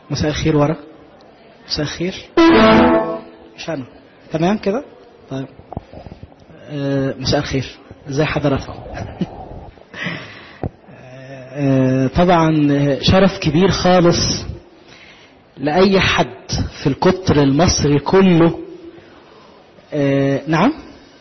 مساء الخير ورا مساء الخير مش انا تمام كده طيب آه، مساء الخير ازي حضراتكم آه، طبعا شرف كبير خالص لأي حد في القطر المصري كله آه، نعم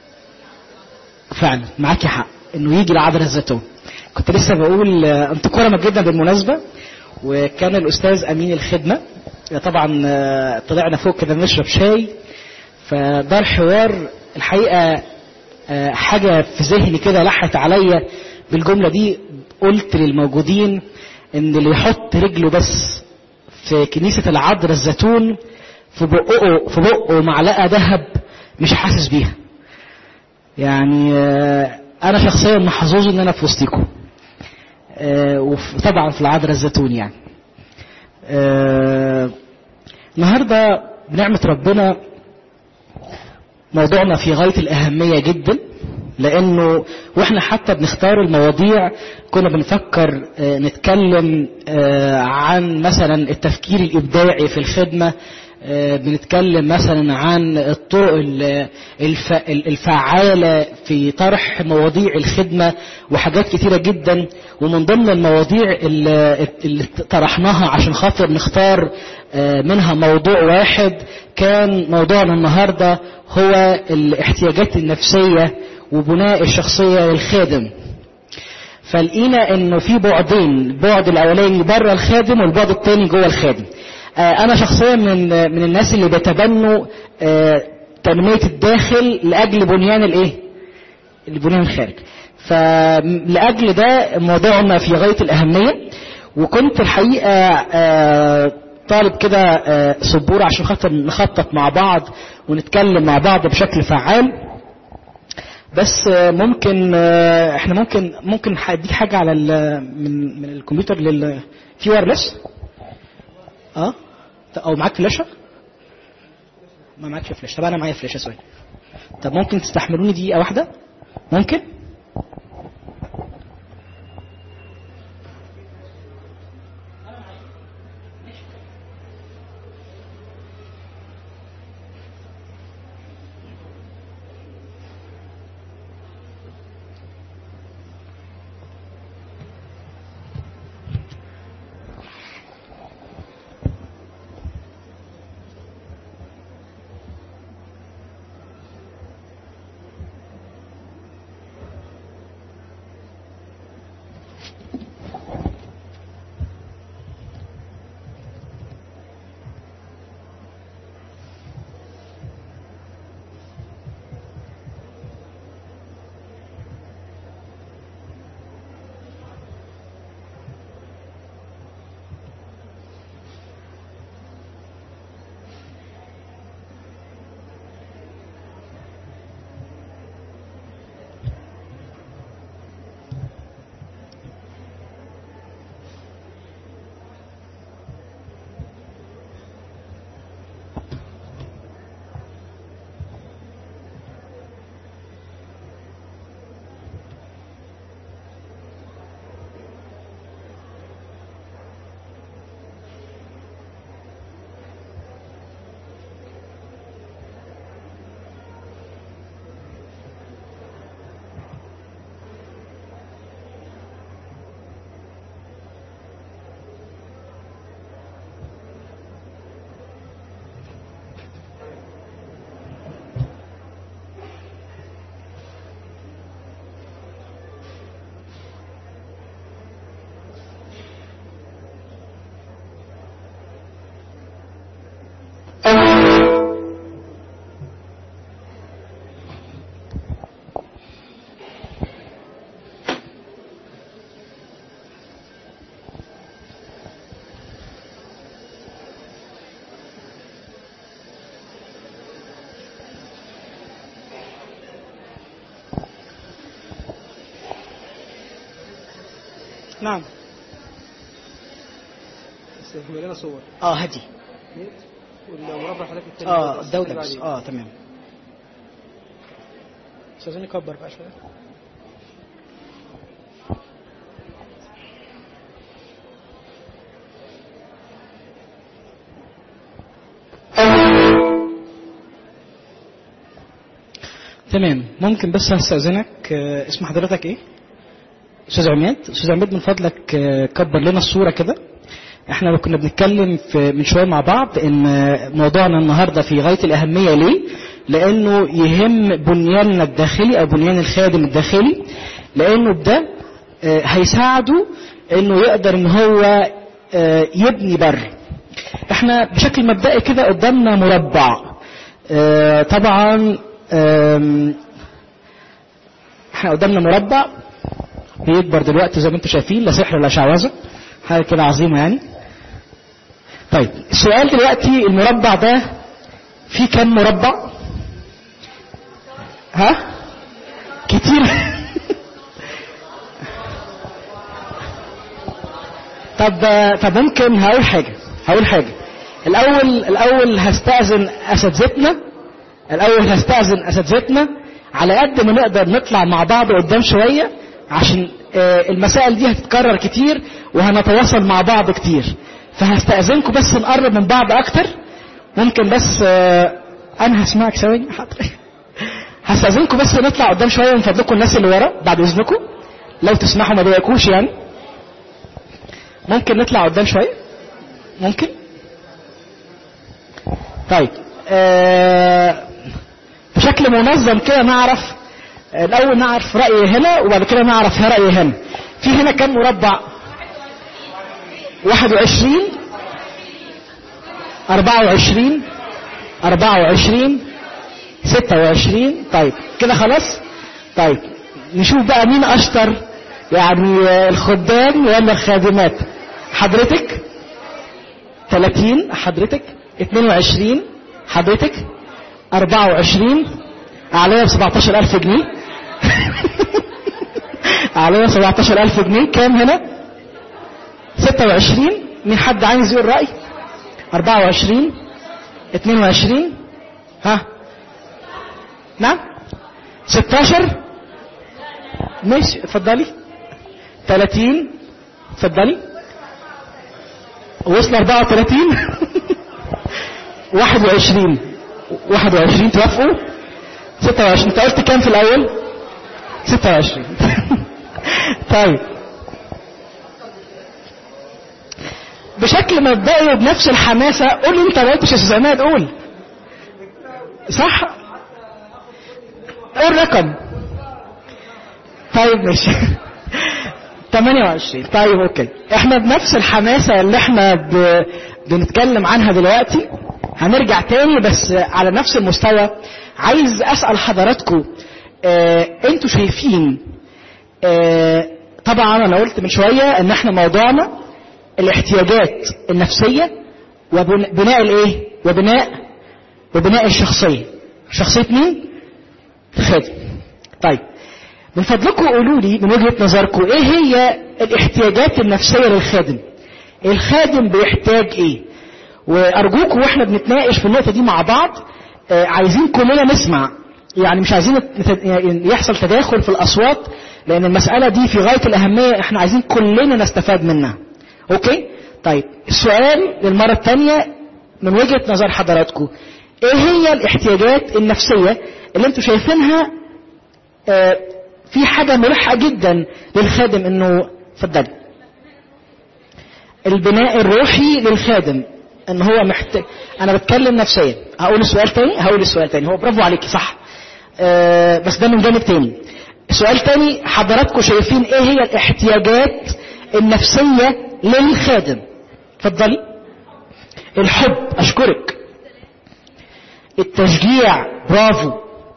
فعلا معاكي حق انه يجي العذراء الزيتون كنت لسه بقول آه، انتوا كرمة جدا بالمناسبة وكان الاستاذ امين الخدمة طبعا آه، طلعنا فوق كده نشرب شاي فده الحوار الحقيقة آه، حاجة في ذهني كده لحت عليا بالجملة دي قلت للموجودين ان اللي يحط رجله بس في كنيسة العذراء الزيتون في بقه في بقه معلقة ذهب مش حاسس بيها يعني آه، انا شخصيا محظوظ ان انا في وسطيكم آه، وطبعا في العذراء الزيتون يعني آه، النهارده بنعمة ربنا موضوعنا في غاية الأهمية جدا لأنه وإحنا حتى بنختار المواضيع كنا بنفكر آه، نتكلم آه، عن مثلا التفكير الإبداعي في الخدمة آه، بنتكلم مثلا عن الطرق ال- الف- الفعالة في طرح مواضيع الخدمة وحاجات كتيرة جدا ومن ضمن المواضيع اللي اللي طرحناها عشان خاطر نختار آه، منها موضوع واحد كان موضوعنا النهاردة هو الاحتياجات النفسية وبناء الشخصية للخادم فلقينا انه في بعدين البعد الاولاني بره الخادم والبعد الثاني جوه الخادم آه، انا شخصيا من من الناس اللي بيتبنوا آه، تنميه الداخل لاجل بنيان الايه البنيان الخارج فلاجل ده موضوعنا في غايه الاهميه وكنت الحقيقه آه، طالب كده آه، سبوره عشان خاطر نخطط مع بعض ونتكلم مع بعض بشكل فعال بس آه، ممكن آه، احنا ممكن ممكن هديك حاجه على ال- من من الكمبيوتر لل في وايرلس اه او معاك فلاشه ما معكش فلاشه طب انا معايا فلاشه سوري طب ممكن تستحملوني دقيقه واحده ممكن نعم بس هو لنا صور اه هدي والمربع حضرتك التاني اه بس دولة اللي بس بعدين. اه تمام بس عايزين نكبر بقى شوية تمام ممكن بس هستأذنك آه، اسم حضرتك ايه استاذ عماد استاذ عماد من فضلك آه، كبر لنا الصورة كده احنا كنا بنتكلم في من شوية مع بعض ان آه، موضوعنا النهاردة في غاية الأهمية ليه لأنه يهم بنياننا الداخلي أو بنيان الخادم الداخلي لأنه بده آه، هيساعده انه يقدر ان هو آه، يبني بر احنا بشكل مبدئي كده قدامنا مربع آه، طبعا آم، احنا قدامنا مربع بيكبر دلوقتي زي ما انتم شايفين لا سحر ولا شعوذه حاجه كده عظيمه يعني طيب السؤال دلوقتي المربع ده فيه كام مربع ها كتير طب طب ممكن هقول حاجه هقول حاجه الاول الاول هستاذن اساتذتنا الاول هستاذن اساتذتنا على قد ما نقدر نطلع مع بعض قدام شويه عشان آه، المسائل دي هتتكرر كتير وهنتواصل مع بعض كتير فهستاذنكم بس نقرب من بعض اكتر ممكن بس آه، انا هسمعك ثواني حاضر هستاذنكم بس نطلع قدام شويه من فضلكم الناس اللي ورا بعد اذنكم لو تسمحوا ما ضايقكوش يعني ممكن نطلع قدام شويه ممكن طيب آه بشكل منظم كده نعرف آه، الاول نعرف رايي هنا وبعد كده نعرف رايي هنا في هنا كم مربع 21 24 24 26 طيب كده خلاص طيب نشوف بقى مين اشطر يعني آه، الخدام ولا الخادمات حضرتك 30 حضرتك 22 حضرتك 24 عليا ب 17000 جنيه عليا 17000 جنيه كام هنا 26 مين حد عايز يقول رأي 24 22 ها نعم 16 ماشي اتفضلي 30 اتفضلي وصل 34 21 21 توافقوا 26 انت قلت كام في الاول 26 طيب بشكل مبدئي وبنفس الحماسه قول لي انت ما قلتش يا استاذ عماد قول صح قول رقم طيب ماشي 28 طيب اوكي احنا بنفس الحماسه اللي احنا ب... بنتكلم عنها دلوقتي هنرجع تاني بس على نفس المستوى عايز اسال حضراتكم اه انتوا شايفين اه طبعا انا قلت من شويه ان احنا موضوعنا الاحتياجات النفسيه وبناء الايه وبناء وبناء الشخصيه شخصيه مين الخادم طيب من فضلكم قولوا لي من وجهة نظركم ايه هي الاحتياجات النفسية للخادم الخادم بيحتاج ايه وارجوكم واحنا بنتناقش في النقطة دي مع بعض آه عايزين كلنا نسمع يعني مش عايزين نت- يعني يحصل تداخل في الاصوات لان المسألة دي في غاية الاهمية احنا عايزين كلنا نستفاد منها اوكي طيب السؤال للمرة الثانية من وجهة نظر حضراتكم ايه هي الاحتياجات النفسية اللي انتوا شايفينها آه، في حاجة ملحة جدا للخادم انه اتفضلي البناء الروحي للخادم ان هو محتاج انا بتكلم نفسيا هقول السؤال تاني هقول السؤال تاني هو برافو عليكي صح آه بس ده من جانب تاني السؤال تاني حضراتكم شايفين ايه هي الاحتياجات النفسية للخادم اتفضلي الحب اشكرك التشجيع برافو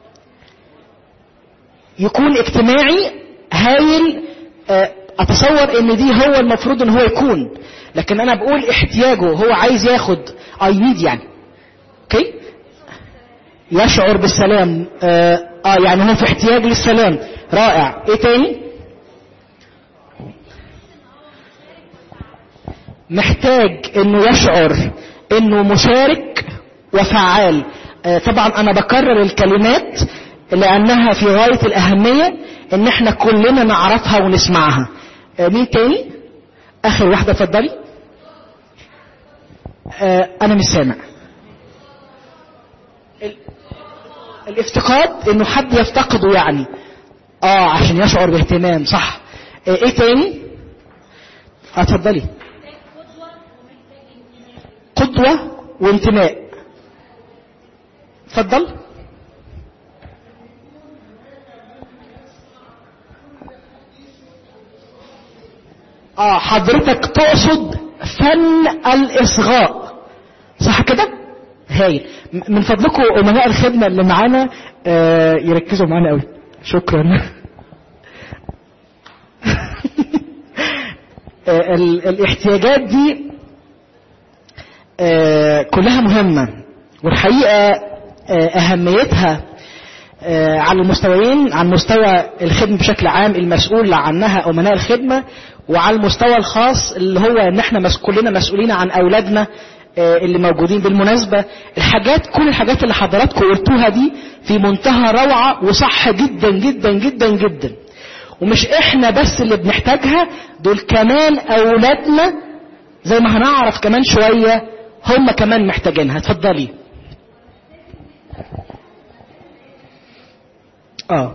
يكون اجتماعي هايل آه، اتصور ان دي هو المفروض ان هو يكون لكن انا بقول احتياجه هو عايز ياخد اي نيد يعني اوكي يشعر بالسلام اه آه، يعني هو في احتياج للسلام رائع ايه تاني محتاج انه يشعر انه مشارك وفعال آه، طبعا انا بكرر الكلمات لانها في غاية الاهمية ان احنا كلنا نعرفها ونسمعها آه، مين تاني اخر واحدة اتفضلي آه، انا مش سامع ال- الافتقار افتقاد انه حد يفتقده يعني اه عشان يشعر باهتمام صح آه، ايه تاني آه، اتفضلي قدوة وانتماء اتفضل اه حضرتك تقصد فن الاصغاء صح كده هايل م- من فضلكم امناء الخدمه اللي معانا آه يركزوا معانا قوي شكرا آه، ال- الاحتياجات دي آه، كلها مهمة والحقيقة آه، أهميتها آه، على المستويين على مستوى الخدمة بشكل عام المسؤول عنها أمناء الخدمة وعلى المستوى الخاص اللي هو إن احنا مس- كلنا مسؤولين عن أولادنا آه، اللي موجودين بالمناسبة الحاجات كل الحاجات اللي حضراتكم قلتوها دي في منتهى روعة وصح جدا جدا جدا جدا ومش احنا بس اللي بنحتاجها دول كمان أولادنا زي ما هنعرف كمان شوية هم كمان محتاجينها اتفضلي اه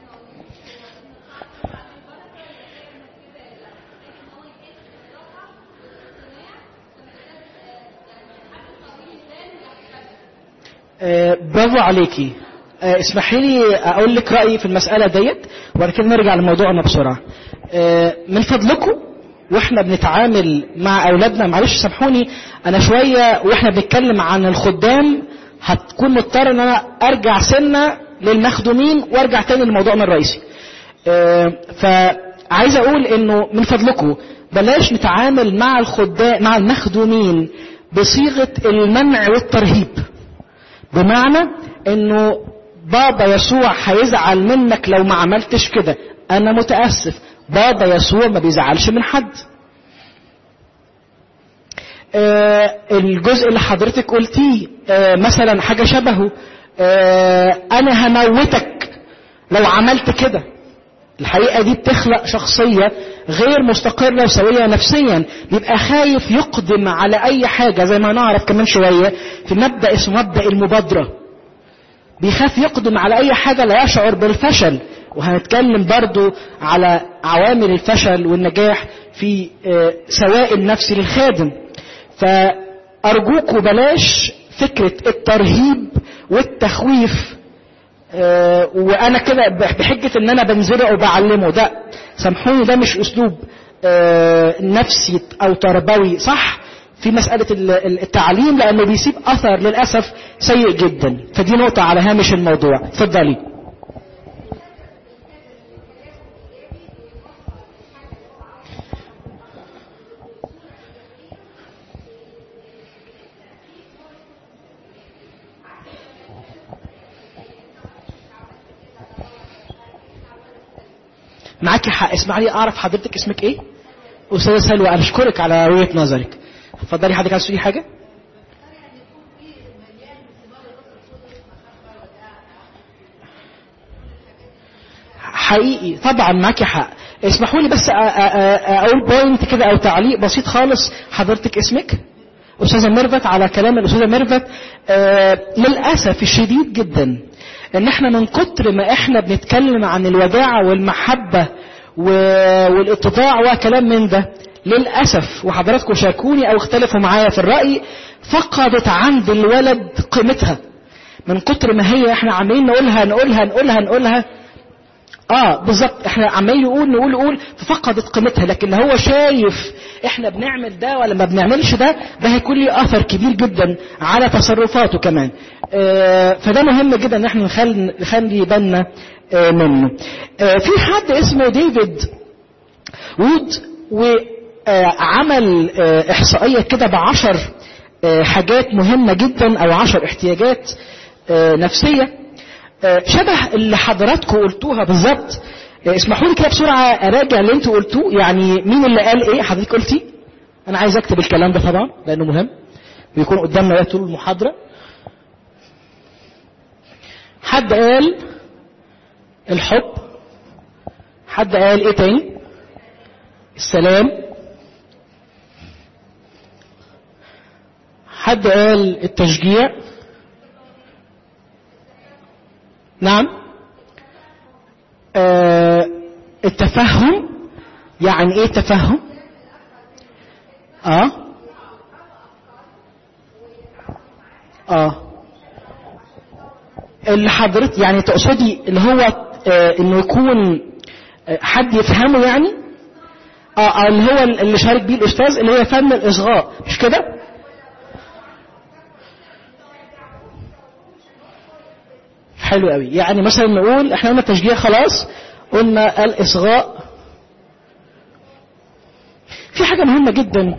آه، برافو عليكي آه، اسمحي لي اقول لك رايي في المساله ديت وبعد كده نرجع لموضوعنا بسرعه آه، من فضلكم واحنا بنتعامل مع اولادنا معلش سامحوني انا شويه واحنا بنتكلم عن الخدام هتكون مضطر ان انا ارجع سنه للمخدومين وارجع تاني لموضوعنا الرئيسي آه، فعايز اقول انه من فضلكم بلاش نتعامل مع الخدام مع المخدومين بصيغه المنع والترهيب بمعنى انه بابا يسوع هيزعل منك لو ما عملتش كده انا متاسف بابا يسوع ما بيزعلش من حد آه الجزء اللي حضرتك قلتيه آه مثلا حاجه شبهه آه انا هموتك لو عملت كده الحقيقه دي بتخلق شخصيه غير مستقره وسويه نفسيا بيبقى خايف يقدم على اي حاجه زي ما نعرف كمان شويه في مبدا اسمه مبدا المبادره بيخاف يقدم على اي حاجه لا يشعر بالفشل وهنتكلم برضو على عوامل الفشل والنجاح في آه، سواء النفسي للخادم فارجوكوا بلاش فكره الترهيب والتخويف آه، وانا كده بحجه ان انا بنزرع وبعلمه ده سامحوني ده مش اسلوب آه، نفسي او تربوي صح في مسألة ال- ال- التعليم لأنه بيسيب أثر للأسف سيء جدا فدي نقطة على هامش الموضوع اتفضلي معاكي حق اسمعي اعرف حضرتك اسمك ايه استاذه سلوى انا اشكرك على وجهه نظرك اتفضلي حضرتك عايز تقولي حاجه حقيقي طبعا معاكي حق اسمحوا لي بس أ- أ- أ- اقول بوينت كده او تعليق بسيط خالص حضرتك اسمك استاذه ميرفت على كلام الاستاذه ميرفت آه للاسف الشديد جدا ان احنا من كتر ما احنا بنتكلم عن الوداعه والمحبه و- والاتضاع وكلام من ده للاسف وحضراتكم شاركوني او اختلفوا معايا في الراي فقدت عند الولد قيمتها من كتر ما هي احنا عمالين نقولها نقولها نقولها نقولها اه بالظبط احنا عمال يقول نقول نقول ففقدت قيمتها لكن هو شايف احنا بنعمل ده ولا ما بنعملش ده ده هيكون له اثر كبير جدا على تصرفاته كمان آه فده مهم جدا ان احنا نخلي نخلي بالنا آه منه آه في حد اسمه ديفيد وود وعمل آه احصائيه كده بعشر آه حاجات مهمه جدا او عشر احتياجات آه نفسيه آه، شبه اللي حضراتكم قلتوها بالظبط آه، اسمحوا لي كده بسرعه اراجع اللي انتوا قلتوه يعني مين اللي قال ايه حضرتك قلتي انا عايز اكتب الكلام ده طبعا لانه مهم ويكون قدامنا طول المحاضره حد قال الحب حد قال ايه تاني السلام حد قال التشجيع نعم آه التفهم يعني ايه التفهم اه اه اللي حضرتك يعني تقصدي اللي هو آه انه يكون آه حد يفهمه يعني اه آه، اللي هو اللي شارك بيه الاستاذ اللي هي فن الاصغاء مش كده حلو قوي يعني مثلا نقول احنا قلنا تشجيع خلاص قلنا الاصغاء في حاجة مهمة جدا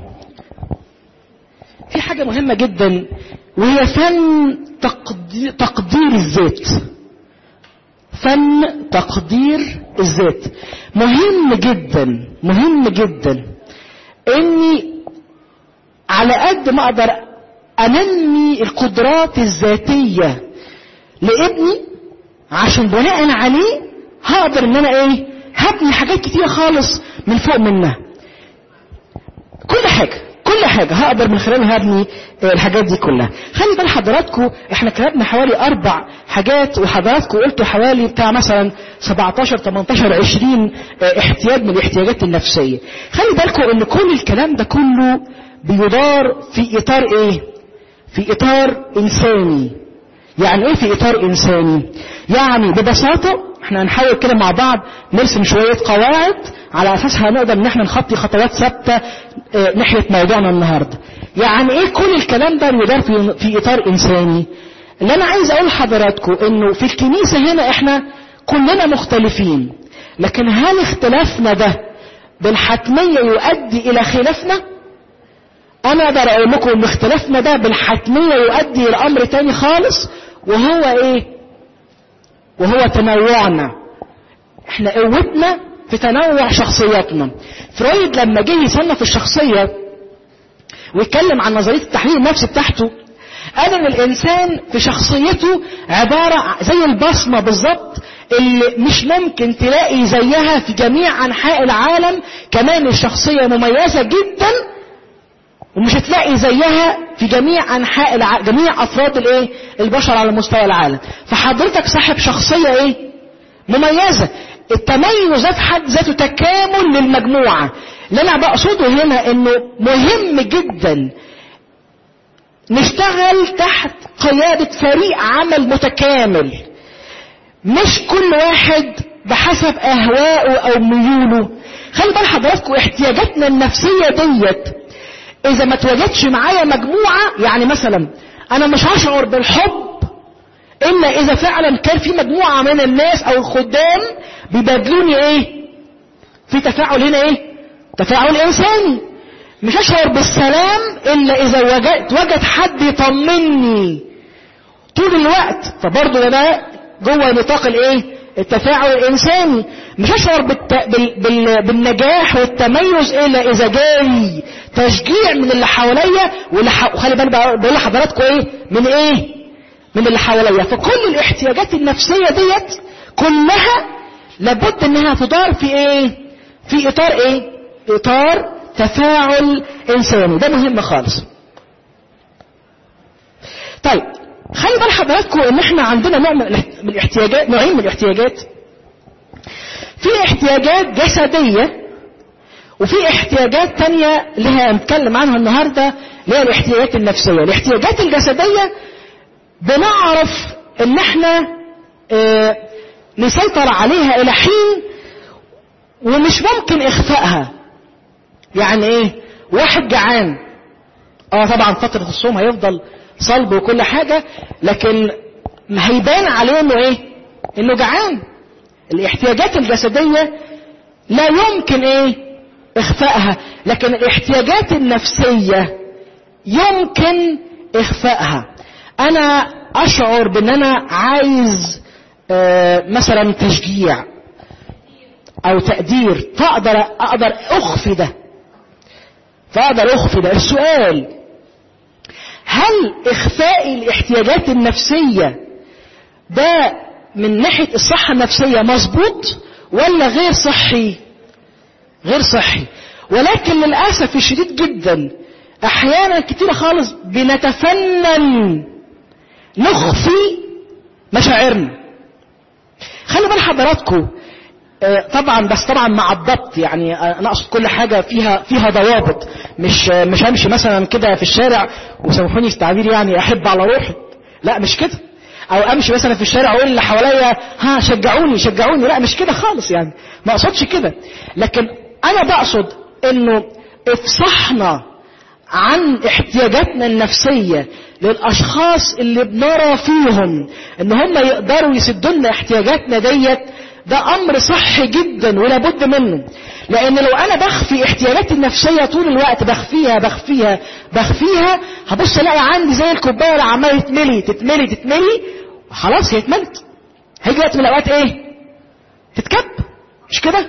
في حاجة مهمة جدا وهي فن تقدير, تقدير الذات فن تقدير الذات مهم جدا مهم جدا اني على قد ما اقدر انمي القدرات الذاتية لابني عشان بناء عليه هقدر ان انا ايه هبني حاجات كتيرة خالص من فوق منها كل حاجة كل حاجة هقدر من خلالها ابني الحاجات دي كلها خلي بال حضراتكم احنا كتبنا حوالي اربع حاجات وحضراتكم قلتوا حوالي بتاع مثلا 17 18 20 احتياج من الاحتياجات النفسية خلي بالكم ان كل الكلام ده كله بيدار في اطار ايه في اطار انساني يعني ايه في اطار انساني يعني ببساطة احنا هنحاول كده مع بعض نرسم شوية قواعد على اساسها نقدر ان احنا نخطي خطوات ثابتة اه ناحية موضوعنا النهاردة يعني ايه كل الكلام ده بيدار في, في اطار انساني اللي انا عايز اقول لحضراتكم انه في الكنيسة هنا احنا كلنا مختلفين لكن هل اختلافنا ده بالحتمية يؤدي الى خلافنا انا اقدر اقول لكم ان اختلافنا ده بالحتمية يؤدي الى امر تاني خالص وهو ايه وهو تنوعنا احنا قوتنا في تنوع شخصياتنا فرويد لما جه يصنف الشخصية ويتكلم عن نظرية التحليل النفسي بتاعته قال ان الانسان في شخصيته عبارة زي البصمة بالظبط اللي مش ممكن تلاقي زيها في جميع انحاء العالم كمان الشخصية مميزة جدا ومش هتلاقي زيها في جميع انحاء الع... جميع افراد الايه البشر على مستوى العالم فحضرتك صاحب شخصيه ايه مميزه التميز في حد ذاته تكامل للمجموعه اللي انا بقصده هنا انه مهم جدا نشتغل تحت قياده فريق عمل متكامل مش كل واحد بحسب اهوائه او ميوله خلي بال حضراتكم احتياجاتنا النفسيه ديت اذا ما تواجدش معايا مجموعة يعني مثلا انا مش هشعر بالحب الا اذا فعلا كان في مجموعة من الناس او الخدام بيبادلوني ايه في تفاعل هنا ايه تفاعل انساني مش هشعر بالسلام الا اذا وجد, وجد حد يطمني طول الوقت فبرضه ده جوه نطاق الايه التفاعل الانساني مش هشعر بالت... بال... بال... بالنجاح والتميز الا اذا جاي تشجيع من اللي حواليا واللي ح... خلي بالك بقول لحضراتكم ايه من ايه من اللي حواليا فكل الاحتياجات النفسيه ديت كلها لابد انها تدار في ايه في اطار ايه اطار تفاعل انساني ده مهم خالص طيب خلي بال حضراتكم ان احنا عندنا نوع من الاحتياجات نوعين من الاحتياجات في احتياجات جسدية وفي احتياجات تانية اللي هنتكلم عنها النهاردة اللي هي الاحتياجات النفسية الاحتياجات الجسدية بنعرف ان احنا اه نسيطر عليها الى حين ومش ممكن اخفائها يعني ايه واحد جعان اه طبعا فترة الصوم هيفضل صلب وكل حاجة لكن هيبان عليه انه ايه انه جعان الاحتياجات الجسدية لا يمكن ايه اخفائها لكن الاحتياجات النفسية يمكن اخفائها انا اشعر بان انا عايز اه مثلا تشجيع او تقدير فاقدر اقدر اخفي ده فاقدر اخفي ده السؤال هل اخفاء الاحتياجات النفسية ده من ناحية الصحة النفسية مظبوط ولا غير صحي غير صحي ولكن للأسف الشديد جدا احيانا كتير خالص بنتفنن نخفي مشاعرنا خلي بال حضراتكم آه، طبعا بس طبعا مع الضبط يعني آه، انا اقصد كل حاجه فيها فيها ضوابط مش آه، مش همشي مثلا كده في الشارع وسامحوني في التعبير يعني احب على روحي لا مش كده او امشي مثلا في الشارع واقول اللي حواليا ها شجعوني شجعوني لا مش كده خالص يعني ما اقصدش كده لكن انا بقصد انه افصحنا عن احتياجاتنا النفسية للأشخاص اللي بنرى فيهم إن هم يقدروا يسدوا لنا احتياجاتنا ديت ده أمر صحي جدا ولا بد منه لأن لو أنا بخفي احتياجاتي النفسية طول الوقت بخفيها بخفيها بخفيها هبص ألاقي عندي زي الكوباية اللي عمالة تتملي تتملي تتملي خلاص هي اتملت هيجي وقت من الأوقات إيه؟ تتكب مش كده؟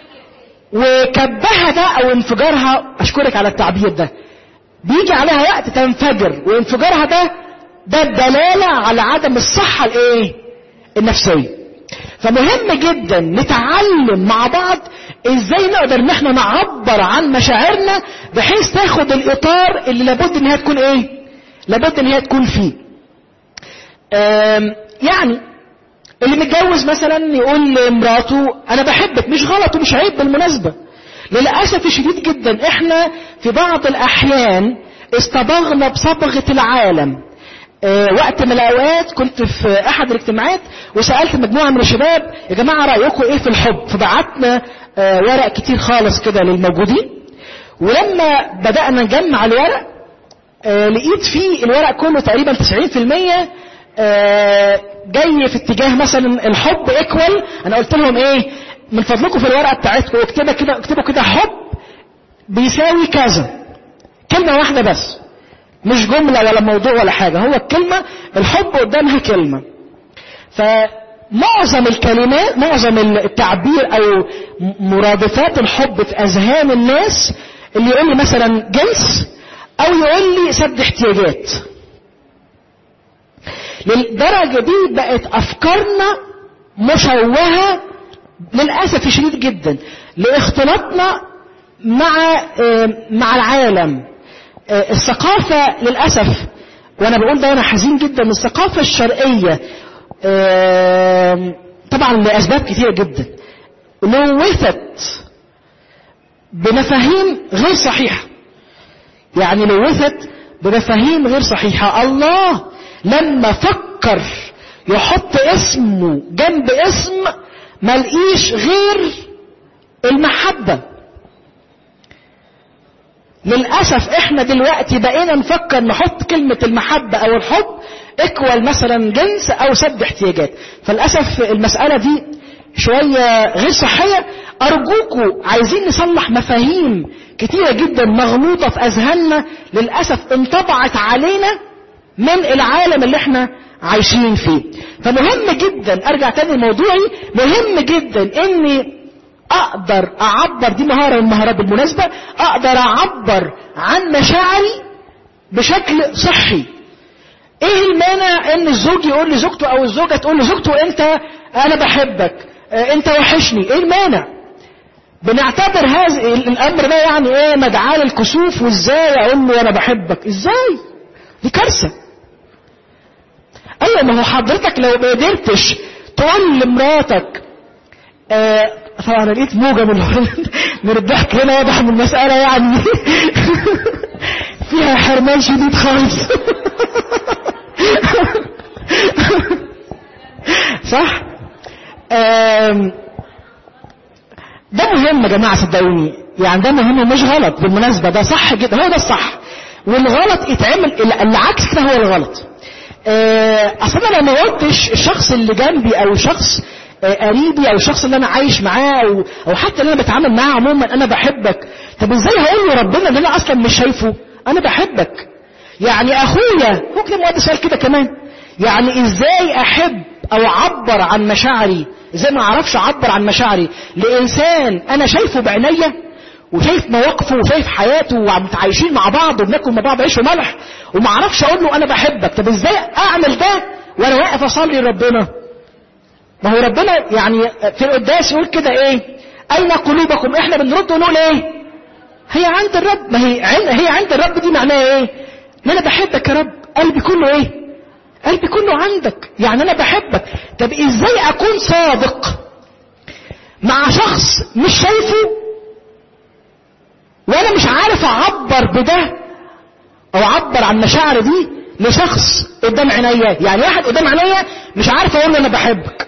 وكبها ده أو انفجارها أشكرك على التعبير ده بيجي عليها وقت تنفجر وانفجارها ده ده دلالة على عدم الصحة الايه النفسية فمهم جدا نتعلم مع بعض ازاي نقدر ان احنا نعبر عن مشاعرنا بحيث تاخد الاطار اللي لابد ان هي تكون ايه لابد ان هي تكون فيه آم، يعني اللي متجوز مثلا يقول لمراته انا بحبك مش غلط ومش عيب بالمناسبة للأسف الشديد جدا احنا في بعض الأحيان اصطبغنا بصبغة العالم اه وقت من الأوقات كنت في أحد الاجتماعات وسألت مجموعة من الشباب يا جماعة رأيكم إيه في الحب فبعتنا اه ورق كتير خالص كده للموجودين ولما بدأنا نجمع الورق اه لقيت فيه الورق كله تقريبا 90% اه جاي في اتجاه مثلا الحب ايكوال انا قلت لهم ايه من فضلكم في الورقه بتاعتكم اكتبوا كده اكتبوا كده حب بيساوي كذا كلمه واحده بس مش جمله ولا موضوع ولا حاجه هو الكلمه الحب قدامها كلمه فمعظم الكلمات معظم التعبير او مرادفات الحب في اذهان الناس اللي يقول لي مثلا جنس او يقول لي سد احتياجات للدرجه دي بقت افكارنا مشوهه للأسف الشديد جدا لاختلاطنا مع مع العالم الثقافة للأسف وأنا بقول ده وأنا حزين جدا الثقافة الشرقية طبعا لأسباب كثيرة جدا لوثت بمفاهيم غير صحيحة يعني لوثت بمفاهيم غير صحيحة الله لما فكر يحط اسمه جنب اسم ملقيش غير المحبة للأسف احنا دلوقتي بقينا نفكر نحط كلمة المحبة او الحب اكوال مثلا جنس او سد احتياجات فللأسف المسألة دي شوية غير صحية ارجوكوا عايزين نصلح مفاهيم كتيرة جدا مغلوطة في اذهاننا للأسف انطبعت علينا من العالم اللي احنا عايشين فيه فمهم جدا ارجع تاني لموضوعي مهم جدا اني اقدر اعبر دي مهارة من المهارات بالمناسبة اقدر اعبر عن مشاعري بشكل صحي ايه المانع ان الزوج يقول لزوجته او الزوجة تقول لزوجته انت انا بحبك اه انت وحشني ايه المانع بنعتبر هذا الامر ده يعني ايه مدعاة للكسوف وازاي اقول له انا بحبك ازاي دي كارثة ايوه ما هو حضرتك لو ما قدرتش تقول لمراتك آه طبعا انا لقيت موجه من من الضحك هنا واضح من المساله يعني فيها حرمان شديد خالص صح آم ده مهم يا جماعه صدقوني يعني ده مهم ومش غلط بالمناسبه ده صح جدا هو ده الصح والغلط يتعمل العكس ده هو الغلط اصلا انا ما قلتش الشخص اللي جنبي او شخص قريبي او الشخص اللي انا عايش معاه او, أو حتى اللي انا بتعامل معاه عموما انا بحبك طب ازاي هقول له ربنا اللي انا اصلا مش شايفه انا بحبك يعني اخويا ممكن المؤدي سؤال كده كمان يعني ازاي احب او اعبر عن مشاعري ازاي ما اعرفش اعبر عن مشاعري لانسان انا شايفه بعينيا وشايف مواقفه وشايف حياته ومتعايشين مع بعض وبناكل مع بعض عيش وملح وما اعرفش اقول له انا بحبك طب ازاي اعمل ده وانا واقف اصلي لربنا ما هو ربنا يعني في القداس يقول كده ايه اين قلوبكم احنا بنرد ونقول ايه هي عند الرب ما هي هي عند الرب دي معناها ايه ان انا بحبك يا رب قلبي كله ايه قلبي كله عندك يعني انا بحبك طب ازاي اكون صادق مع شخص مش شايفه وانا مش عارف اعبر بده او اعبر عن مشاعري دي لشخص قدام عينيا يعني واحد قدام عينيا مش عارف اقول له انا بحبك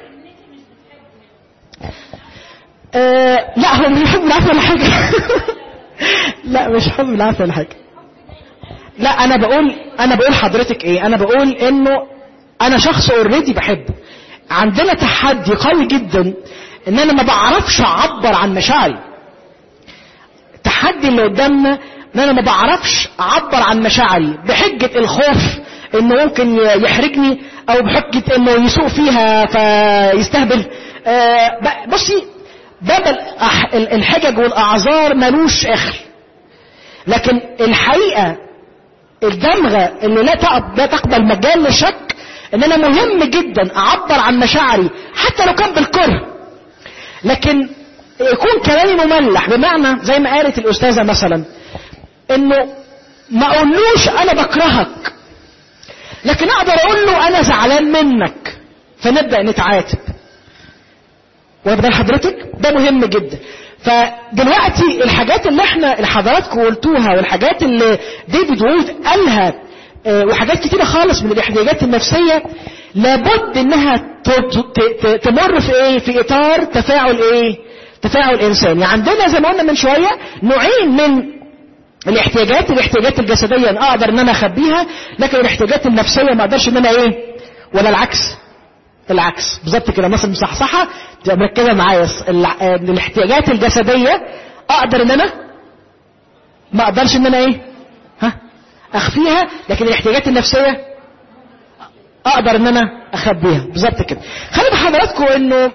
آه لا هو مش حب بالعافيه ولا حاجه لا مش حب بالعافيه ولا حاجه لا انا بقول انا بقول حضرتك ايه انا بقول انه انا شخص اوريدي بحبه عندنا تحدي قوي جدا ان انا ما بعرفش اعبر عن مشاعري التحدي اللي قدامنا ان انا ما بعرفش اعبر عن مشاعري بحجة الخوف انه ممكن يحرجني او بحجة انه يسوق فيها فيستهبل آه بصي باب الحجج والاعذار ملوش اخر لكن الحقيقة الدمغة اللي لا لا تقبل مجال للشك ان انا مهم جدا اعبر عن مشاعري حتى لو كان بالكره لكن يكون كلامي مملح بمعنى زي ما قالت الاستاذة مثلا انه ما اقولوش انا بكرهك لكن اقدر اقول له انا زعلان منك فنبدأ نتعاتب واخد حضرتك ده مهم جدا فدلوقتي الحاجات اللي احنا اللي حضراتكم قلتوها والحاجات اللي ديفيد وولف قالها اه وحاجات كتيرة خالص من الاحتياجات النفسية لابد انها تمر في ايه في اطار تفاعل ايه تفاعل انساني عندنا زي ما قلنا من شوية نوعين من الاحتياجات الاحتياجات الجسدية انا اقدر ان انا اخبيها لكن الاحتياجات النفسية ما اقدرش ان انا ايه ولا العكس العكس بالظبط كده مثلا مصحصحة تبقى مركزة معايا الاحتياجات الجسدية اقدر ان انا ما اقدرش ان انا ايه ها اخفيها لكن الاحتياجات النفسية اقدر ان انا اخبيها بالظبط كده خلي بحضراتكم انه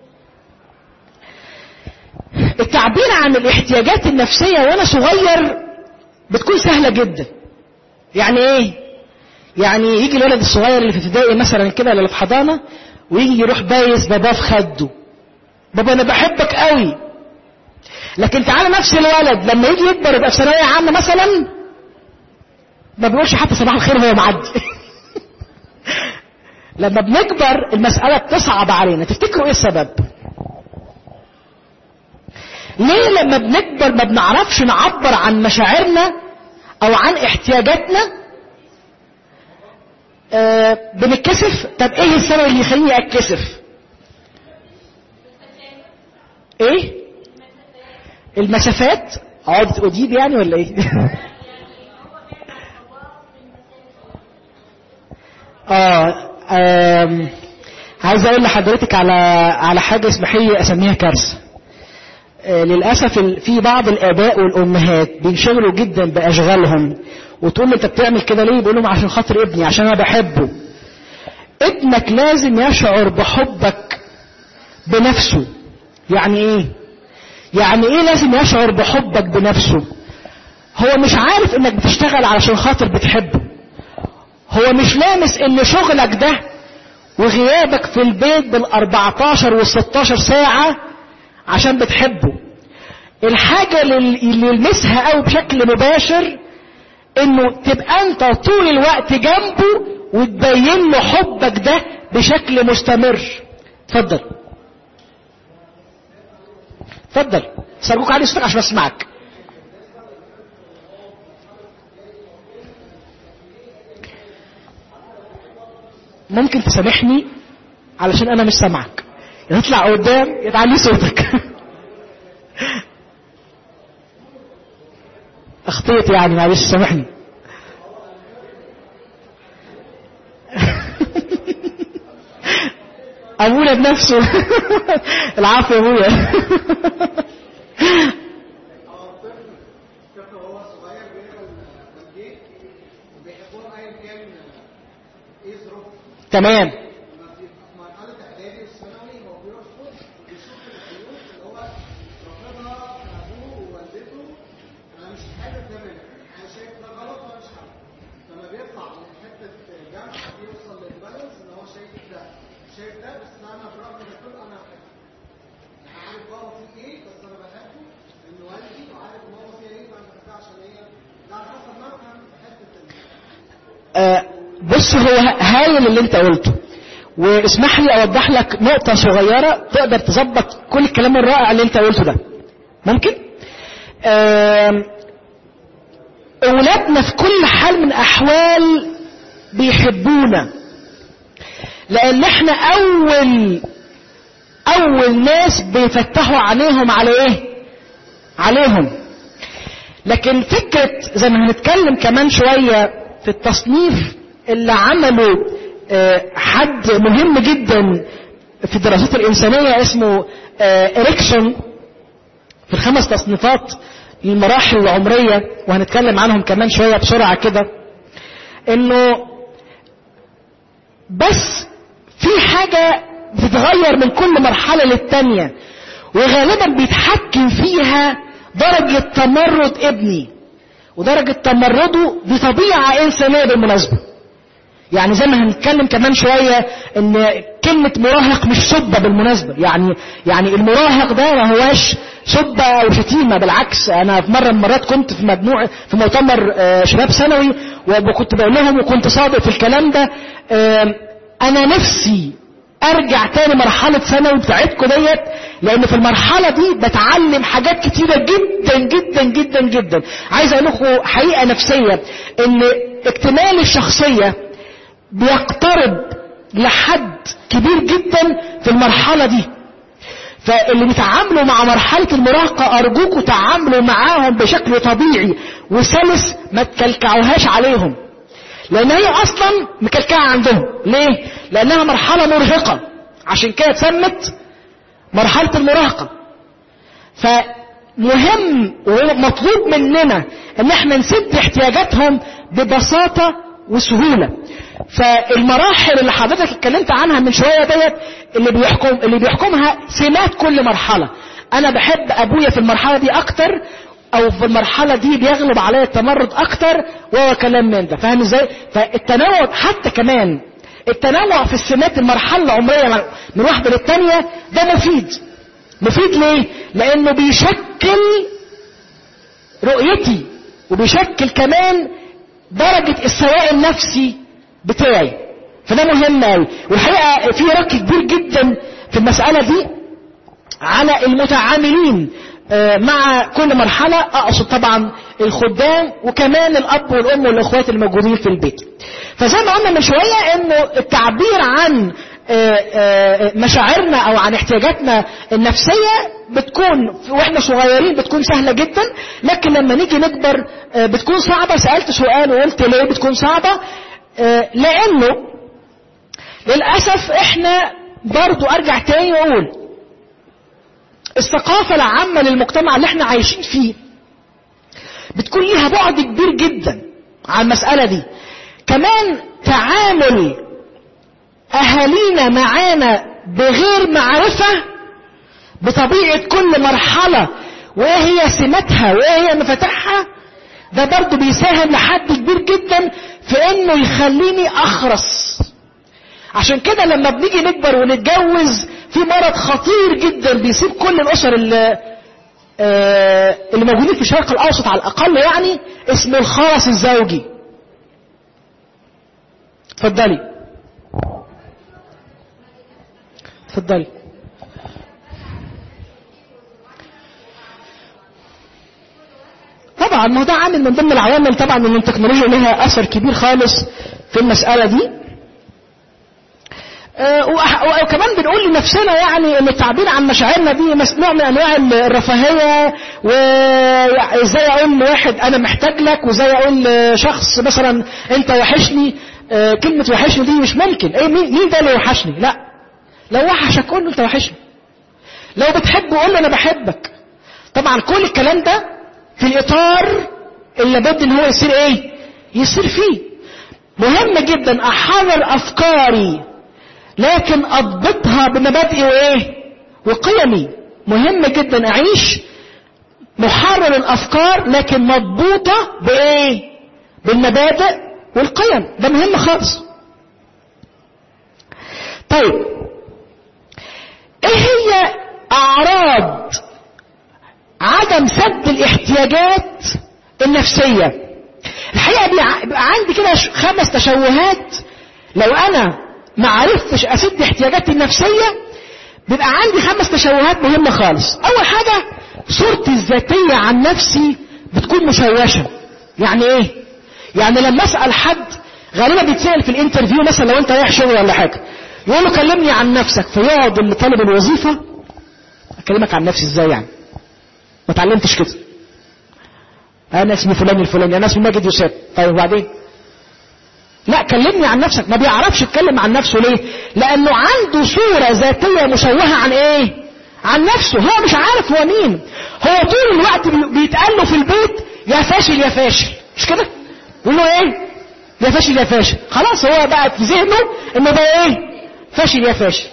التعبير عن الاحتياجات النفسية وانا صغير بتكون سهلة جدا يعني ايه يعني يجي الولد الصغير اللي في ابتدائي مثلا كده اللي في حضانة ويجي يروح بايس باباه في خده بابا انا بحبك قوي لكن تعالى نفس الولد لما يجي يكبر يبقى في ثانوية عامة مثلا ما بيقولش حتى صباح الخير وهو معدي لما بنكبر المسألة بتصعب علينا تفتكروا ايه السبب ليه لما بنكبر ما بنعرفش نعبر عن مشاعرنا او عن احتياجاتنا آه بنتكسف طب ايه السبب اللي يخليني اتكسف ايه المسافات عقدة أديب يعني ولا ايه اه آم، عايز اقول لحضرتك على على حاجه اسمحي لي اسميها كارثه آه، للاسف ال- في بعض الاباء والامهات بينشغلوا جدا باشغالهم وتقول له انت بتعمل كده ليه بيقول لهم عشان خاطر ابني عشان انا بحبه ابنك لازم يشعر بحبك بنفسه يعني ايه يعني ايه لازم يشعر بحبك بنفسه هو مش عارف انك بتشتغل علشان خاطر بتحبه هو مش لامس ان شغلك ده وغيابك في البيت بال14 وال16 ساعة عشان بتحبه الحاجة اللي اللي يلمسها قوي بشكل مباشر انه تبقى انت طول الوقت جنبه وتبين له حبك ده بشكل مستمر اتفضل اتفضل سألوك علي صوتك عشان اسمعك ممكن تسامحني علشان انا مش سامعك يطلع قدام يتعلي صوتك اخطيت يعني معلش سامحني ابونا بنفسه العفو يا ابويا الطفل وهو صغير بيقرا البيت وبيحبهم ايا كان ايه ظروفه تمام لما بيبقى في مرحله اعدادي والثانوي هو بيروح فوق بيشوف البيوت اللي هو رافضها في ابوه ووالدته انا مش حابب ده منك انا شايف ده غلط وانا مش حابب لما بيطلع من حته جامعه بيوصل للبالانس ان هو شايف ده شايف ده بس انا برغم ده كله انا بحبه انا عارف بابا فيه ايه بس انا بحبه ان والدي وعارف ماما فيها ايه فانا بحبها عشان هي ده على حسب ما افهم في حته ال- آه، بص هو هايل اللي انت قلته واسمح لي اوضح لك نقطة صغيرة تقدر تظبط كل الكلام الرائع اللي انت قلته ده ممكن آم، اولادنا في كل حال من احوال بيحبونا لان احنا اول اول ناس بيفتحوا عينيهم على ايه عليهم لكن فكرة زي ما هنتكلم كمان شوية في التصنيف اللي عمله آه، حد مهم جدا في الدراسات الإنسانية اسمه آه، إريكسون في الخمس تصنيفات للمراحل العمرية وهنتكلم عنهم كمان شوية بسرعة كده انه بس في حاجة بتتغير من كل مرحلة للتانية وغالبا بيتحكم فيها درجة تمرد ابني ودرجة تمرده دي طبيعة إنسانية بالمناسبة يعني زي ما هنتكلم كمان شوية ان كلمة مراهق مش سبة بالمناسبة يعني يعني المراهق ده ما هواش سبة او شتيمة بالعكس انا في مرة من المرات كنت في مجموعة في مؤتمر آه، شباب ثانوي وكنت بقول لهم وكنت صادق في الكلام ده آم، انا نفسي ارجع تاني مرحلة ثانوي بتاعتكم ديت لان في المرحلة دي بتعلم حاجات كتيرة جدا جدا جدا جدا عايز اقول لكم حقيقة نفسية ان اكتمال الشخصية بيقترب لحد كبير جدا في المرحلة دي فاللي بيتعاملوا مع مرحلة المراهقة أرجوكوا تعاملوا معاهم بشكل طبيعي وسلس ما تكلكعوهاش عليهم لأن هي أصلا مكلكعة عندهم ليه؟ لأنها مرحلة مرهقة عشان كده اتسمت مرحلة المراهقة فمهم ومطلوب مننا ان احنا نسد احتياجاتهم ببساطة وسهولة فالمراحل اللي حضرتك اتكلمت عنها من شوية ديت اللي بيحكم اللي بيحكمها سمات كل مرحلة انا بحب ابويا في المرحلة دي اكتر او في المرحلة دي بيغلب عليا التمرد اكتر وهو كلام من ده فاهم ازاي فالتنوع حتى كمان التنوع في السمات المرحلة العمرية من واحدة للتانية ده مفيد مفيد ليه لانه بيشكل رؤيتي وبيشكل كمان درجة السواء النفسي بتاعي فده مهم قوي والحقيقة في رك كبير جدا في المسألة دي على المتعاملين آه، مع كل مرحلة أقصد طبعا الخدام وكمان الأب والأم والأخوات الموجودين في البيت فزي ما قلنا من شوية إنه التعبير عن آه، آه، مشاعرنا أو عن احتياجاتنا النفسية بتكون واحنا صغيرين بتكون سهلة جدا لكن لما نيجي نكبر آه، بتكون صعبة سألت سؤال وقلت ليه بتكون صعبة آه، لأنه للأسف احنا برضو أرجع تاني وأقول الثقافة العامة للمجتمع اللي احنا عايشين فيه بتكون ليها بعد كبير جدا على المسألة دي كمان تعامل أهالينا معانا بغير معرفة بطبيعة كل مرحلة وإيه هي سماتها وإيه هي مفاتيحها ده برضو بيساهم لحد كبير جدا في إنه يخليني أخرس عشان كده لما بنيجي نكبر ونتجوز في مرض خطير جدا بيصيب كل الاسر اللي, آه اللي موجودين في الشرق الاوسط على الاقل يعني اسمه الخرس الزوجي اتفضلي اتفضلي طبعا ما هو ده عامل من ضمن العوامل طبعا ان التكنولوجيا لها اثر كبير خالص في المساله دي آه، وأح- وكمان بنقول لنفسنا يعني ان التعبير عن مشاعرنا دي مس- نوع من انواع الرفاهيه وازاي اقول لواحد انا محتاج لك وازاي اقول لشخص مثلا انت وحشني آه، كلمه وحشني دي مش ممكن ايه مين مين ده اللي وحشني لا لو وحشك قول له انت وحشني لو بتحبه قول له انا بحبك طبعا كل الكلام ده في الاطار اللي لابد ان هو يصير ايه يصير فيه مهم جدا احرر افكاري لكن اضبطها بمبادئي وايه وقيمي مهم جدا اعيش محرر الافكار لكن مضبوطه بايه بالمبادئ والقيم ده مهم خالص طيب ايه هي اعراض عدم سد الاحتياجات النفسيه الحقيقة بيع- بيبقى عندي كده ش- خمس تشوهات لو أنا ما عرفتش أسد احتياجاتي النفسية بيبقى عندي خمس تشوهات مهمة خالص أول حاجة صورتي الذاتية عن نفسي بتكون مشوشة يعني إيه؟ يعني لما أسأل حد غالبا بيتسأل في الانترفيو مثلا لو أنت رايح شغل ولا حاجة يقول له كلمني عن نفسك فيقعد اللي طالب الوظيفة أكلمك عن نفسي إزاي يعني؟ ما اتعلمتش كده انا اسمي فلان الفلاني انا اسمي ماجد يوسف طيب وبعدين لا كلمني عن نفسك ما بيعرفش يتكلم عن نفسه ليه لانه عنده صورة ذاتية مشوهة عن ايه عن نفسه هو مش عارف هو مين هو طول الوقت بي- بيتقال له في البيت يا فاشل يا فاشل مش كده يقول له ايه يا فاشل يا فاشل خلاص هو بقى في ذهنه انه ده ايه فاشل يا فاشل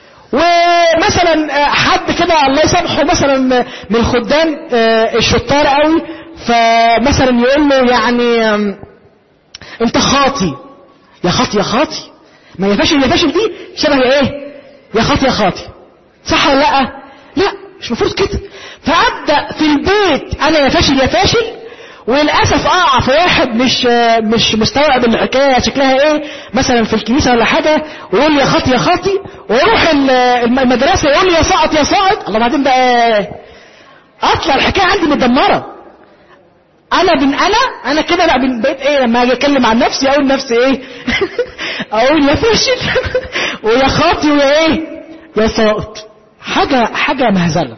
ومثلا آه، حد كده الله يسامحه مثلا من الخدام آه، الشطار قوي فمثلا يقول له يعني آم، انت خاطي يا خاطي يا خاطي ما يا فاشل يا فاشل دي شبه ايه يا خاطي يا خاطي صح ولا لا لا مش المفروض كده فابدا في البيت انا يا فاشل يا فاشل وللاسف اقع في واحد مش آه، مش مستوعب الحكايه شكلها ايه مثلا في الكنيسه ولا حاجه ويقول لي يا خاطي يا خاطي واروح ال- الم- المدرسه يقول لي يا ساقط يا ساقط الله بعدين بقى اطلع الحكايه عندي متدمره انا بن انا انا كده بقى بن- بقيت ايه لما اجي اتكلم عن نفسي اقول نفسي ايه اقول يا فاشل ويا خاطي ويا ايه يا ساقط حاجه حاجه مهزله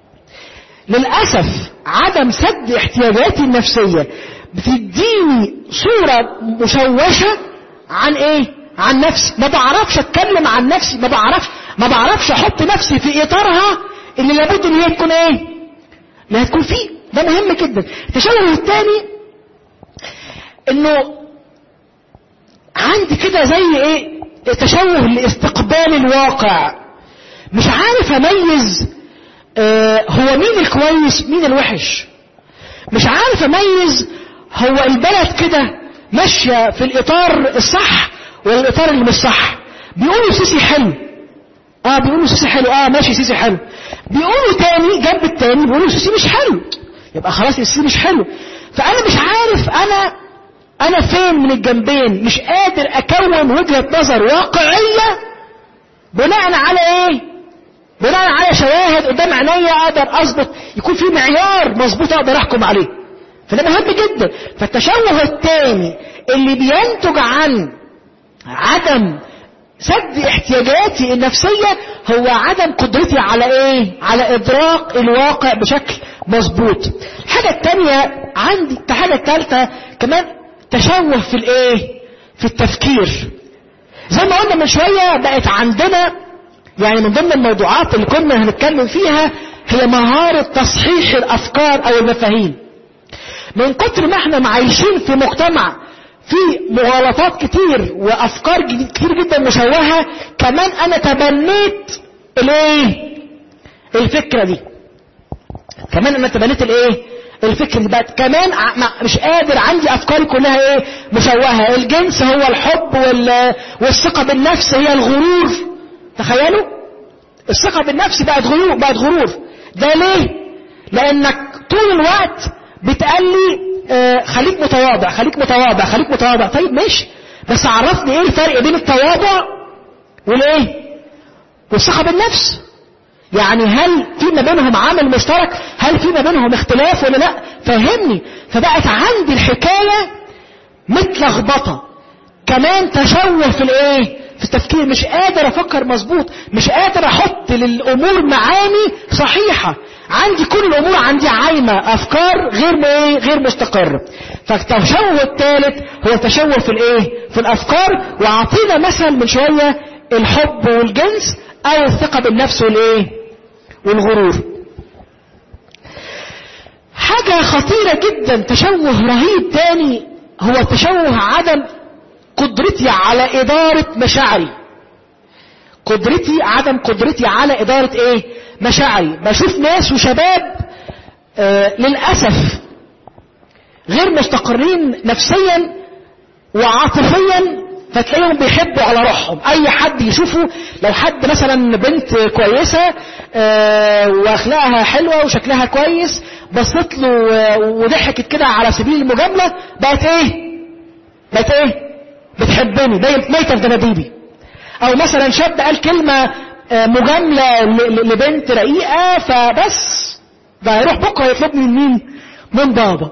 للأسف عدم سد احتياجاتي النفسية بتديني صورة مشوشة عن ايه عن نفسي ما بعرفش اتكلم عن نفسي ما بعرفش ما بعرفش احط نفسي في اطارها اللي لابد ان هي تكون ايه اللي هتكون فيه ده مهم جدا التشوه الثاني انه عندي كده زي ايه تشوه لاستقبال الواقع مش عارف اميز آه، هو مين الكويس مين الوحش مش عارف اميز هو البلد كده ماشيه في الاطار الصح ولا الاطار اللي مش صح بيقولوا سيسي حلو اه بيقولوا سيسي حلو اه ماشي سيسي حلو بيقولوا تاني جنب التاني بيقولوا سيسي مش حلو يبقى خلاص سيسي مش حلو فانا مش عارف انا انا فين من الجنبين مش قادر اكون وجهة نظر واقعية بناء على ايه بناء على شواهد قدام عينيا اقدر اظبط يكون في معيار مظبوط اقدر احكم عليه فده مهم جدا فالتشوه الثاني اللي بينتج عن عدم سد احتياجاتي النفسية هو عدم قدرتي على ايه على ادراك الواقع بشكل مظبوط الحاجة التانية عندي الحاجة التالتة كمان تشوه في الايه في التفكير زي ما قلنا من شوية بقت عندنا يعني من ضمن الموضوعات اللي كنا هنتكلم فيها هي مهارة تصحيح الافكار او المفاهيم من كتر ما احنا عايشين في مجتمع في مغالطات كتير وافكار جديد- كتير جدا مشوهة كمان انا تبنيت الايه الفكرة دي كمان انا تبنيت الايه الفكر دي بقت كمان ع- ما- مش قادر عندي افكاري كلها ايه مشوهة الجنس هو الحب وال... والثقة بالنفس هي الغرور تخيلوا الثقة بالنفس بقت غرور بقت غرور ده ليه لانك طول الوقت بتقلي آه خليك متواضع خليك متواضع خليك متواضع طيب ماشي بس عرفني ايه الفرق بين التواضع والايه والثقة بالنفس يعني هل في ما بينهم عامل مشترك هل في ما بينهم اختلاف ولا لا فهمني فبقت عندي الحكاية متلخبطة كمان تشوه في الايه في التفكير مش قادر افكر مظبوط مش قادر احط للامور معاني صحيحة عندي كل الامور عندي عايمة افكار غير م- ايه غير مستقرة فالتشوه الثالث هو تشوه في الايه في الافكار واعطينا مثل من شوية الحب والجنس او الثقة بالنفس والايه والغرور حاجة خطيرة جدا تشوه رهيب تاني هو تشوه عدم قدرتي على إدارة مشاعري قدرتي عدم قدرتي على إدارة إيه مشاعري بشوف ناس وشباب آه للأسف غير مستقرين نفسيا وعاطفيا فتلاقيهم بيحبوا على روحهم اي حد يشوفه لو حد مثلا بنت كويسة آه، واخلاقها حلوة وشكلها كويس بصت له و- وضحكت كده على سبيل المجاملة بقت ايه بقت ايه بتحبني بقت ميتة في دباديبي او مثلا شاب قال كلمة آه، مجاملة ل- ل- لبنت رقيقة فبس ده هيروح بكرة يطلبني من مين من بابا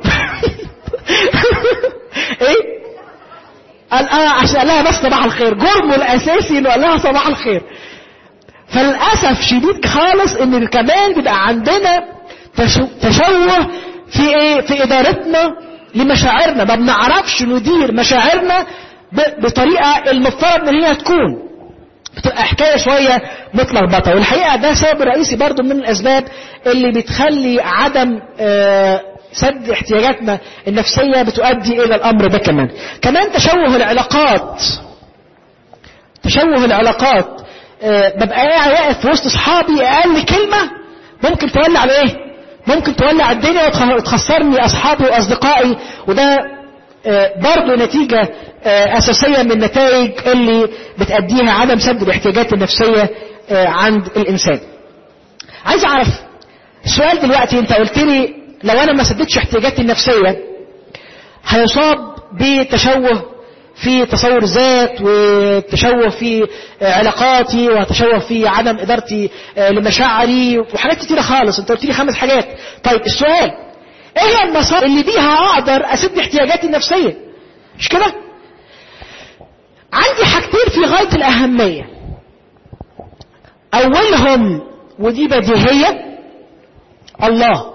ايه قال اه عشان قال لها بس صباح الخير جرمه الاساسي انه قال لها صباح الخير فللاسف شديد خالص ان كمان بيبقى عندنا تشو- تشوه في ايه في ادارتنا لمشاعرنا ما بنعرفش ندير مشاعرنا ب- بطريقه المفترض ان هي تكون بتبقى حكايه شويه متلخبطه والحقيقه ده سبب رئيسي برضو من الاسباب اللي بتخلي عدم آه، سد احتياجاتنا النفسيه بتؤدي الى الامر ده كمان كمان تشوه العلاقات تشوه العلاقات آه، ببقى قاعد واقف في وسط اصحابي اقل كلمه ممكن تولع ايه ممكن تولع الدنيا وتخ- وتخسرني اصحابي واصدقائي وده آه، برضه نتيجة آه، أساسية من النتائج اللي بتأديها عدم سد الاحتياجات النفسية آه، عند الإنسان عايز أعرف السؤال دلوقتي أنت قلت لي لو أنا ما سددتش احتياجاتي النفسية هيصاب بتشوه في تصور ذات وتشوه في آه، علاقاتي وتشوه في عدم إدارتي آه، لمشاعري وحاجات كتيرة خالص أنت قلت لي خمس حاجات طيب السؤال ايه هي المسار اللي بيها اقدر اسد احتياجاتي النفسية مش كده عندي حاجتين في غاية الاهمية اولهم ودي بديهية الله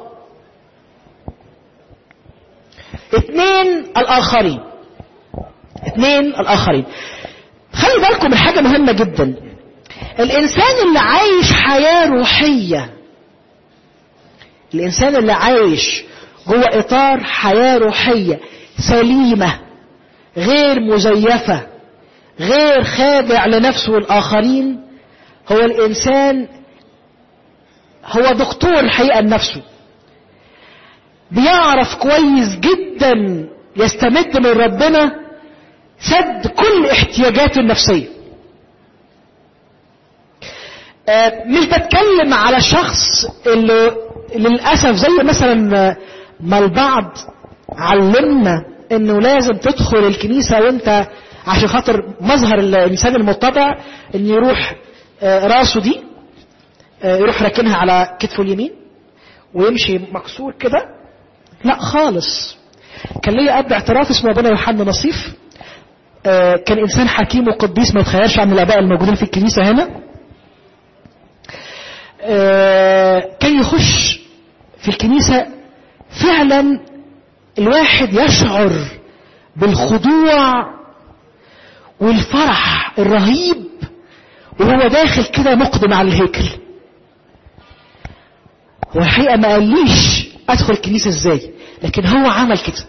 اثنين الاخرين اثنين الاخرين خلي بالكم من حاجة مهمة جدا الانسان اللي عايش حياة روحية الإنسان اللي عايش جوه إطار حياة روحية سليمة غير مزيفة غير خادع لنفسه والآخرين هو الإنسان هو دكتور الحقيقة لنفسه بيعرف كويس جدا يستمد من ربنا سد كل احتياجاته النفسيه آه، مش بتكلم على شخص اللي للأسف زي مثلا آه، ما البعض علمنا انه لازم تدخل الكنيسة وانت عشان خاطر مظهر الانسان المتبع ان يروح آه، راسه دي آه، يروح راكنها على كتفه اليمين ويمشي مكسور كده لا خالص كان ليا اب اعتراف اسمه ابونا يوحنا نصيف آه، كان انسان حكيم وقديس ما يتخيلش عن الاباء الموجودين في الكنيسة هنا آه، كان يخش في الكنيسة فعلا الواحد يشعر بالخضوع والفرح الرهيب وهو داخل كده مقدم على الهيكل هو الحقيقة ما قاليش ادخل الكنيسة ازاي لكن هو عمل كده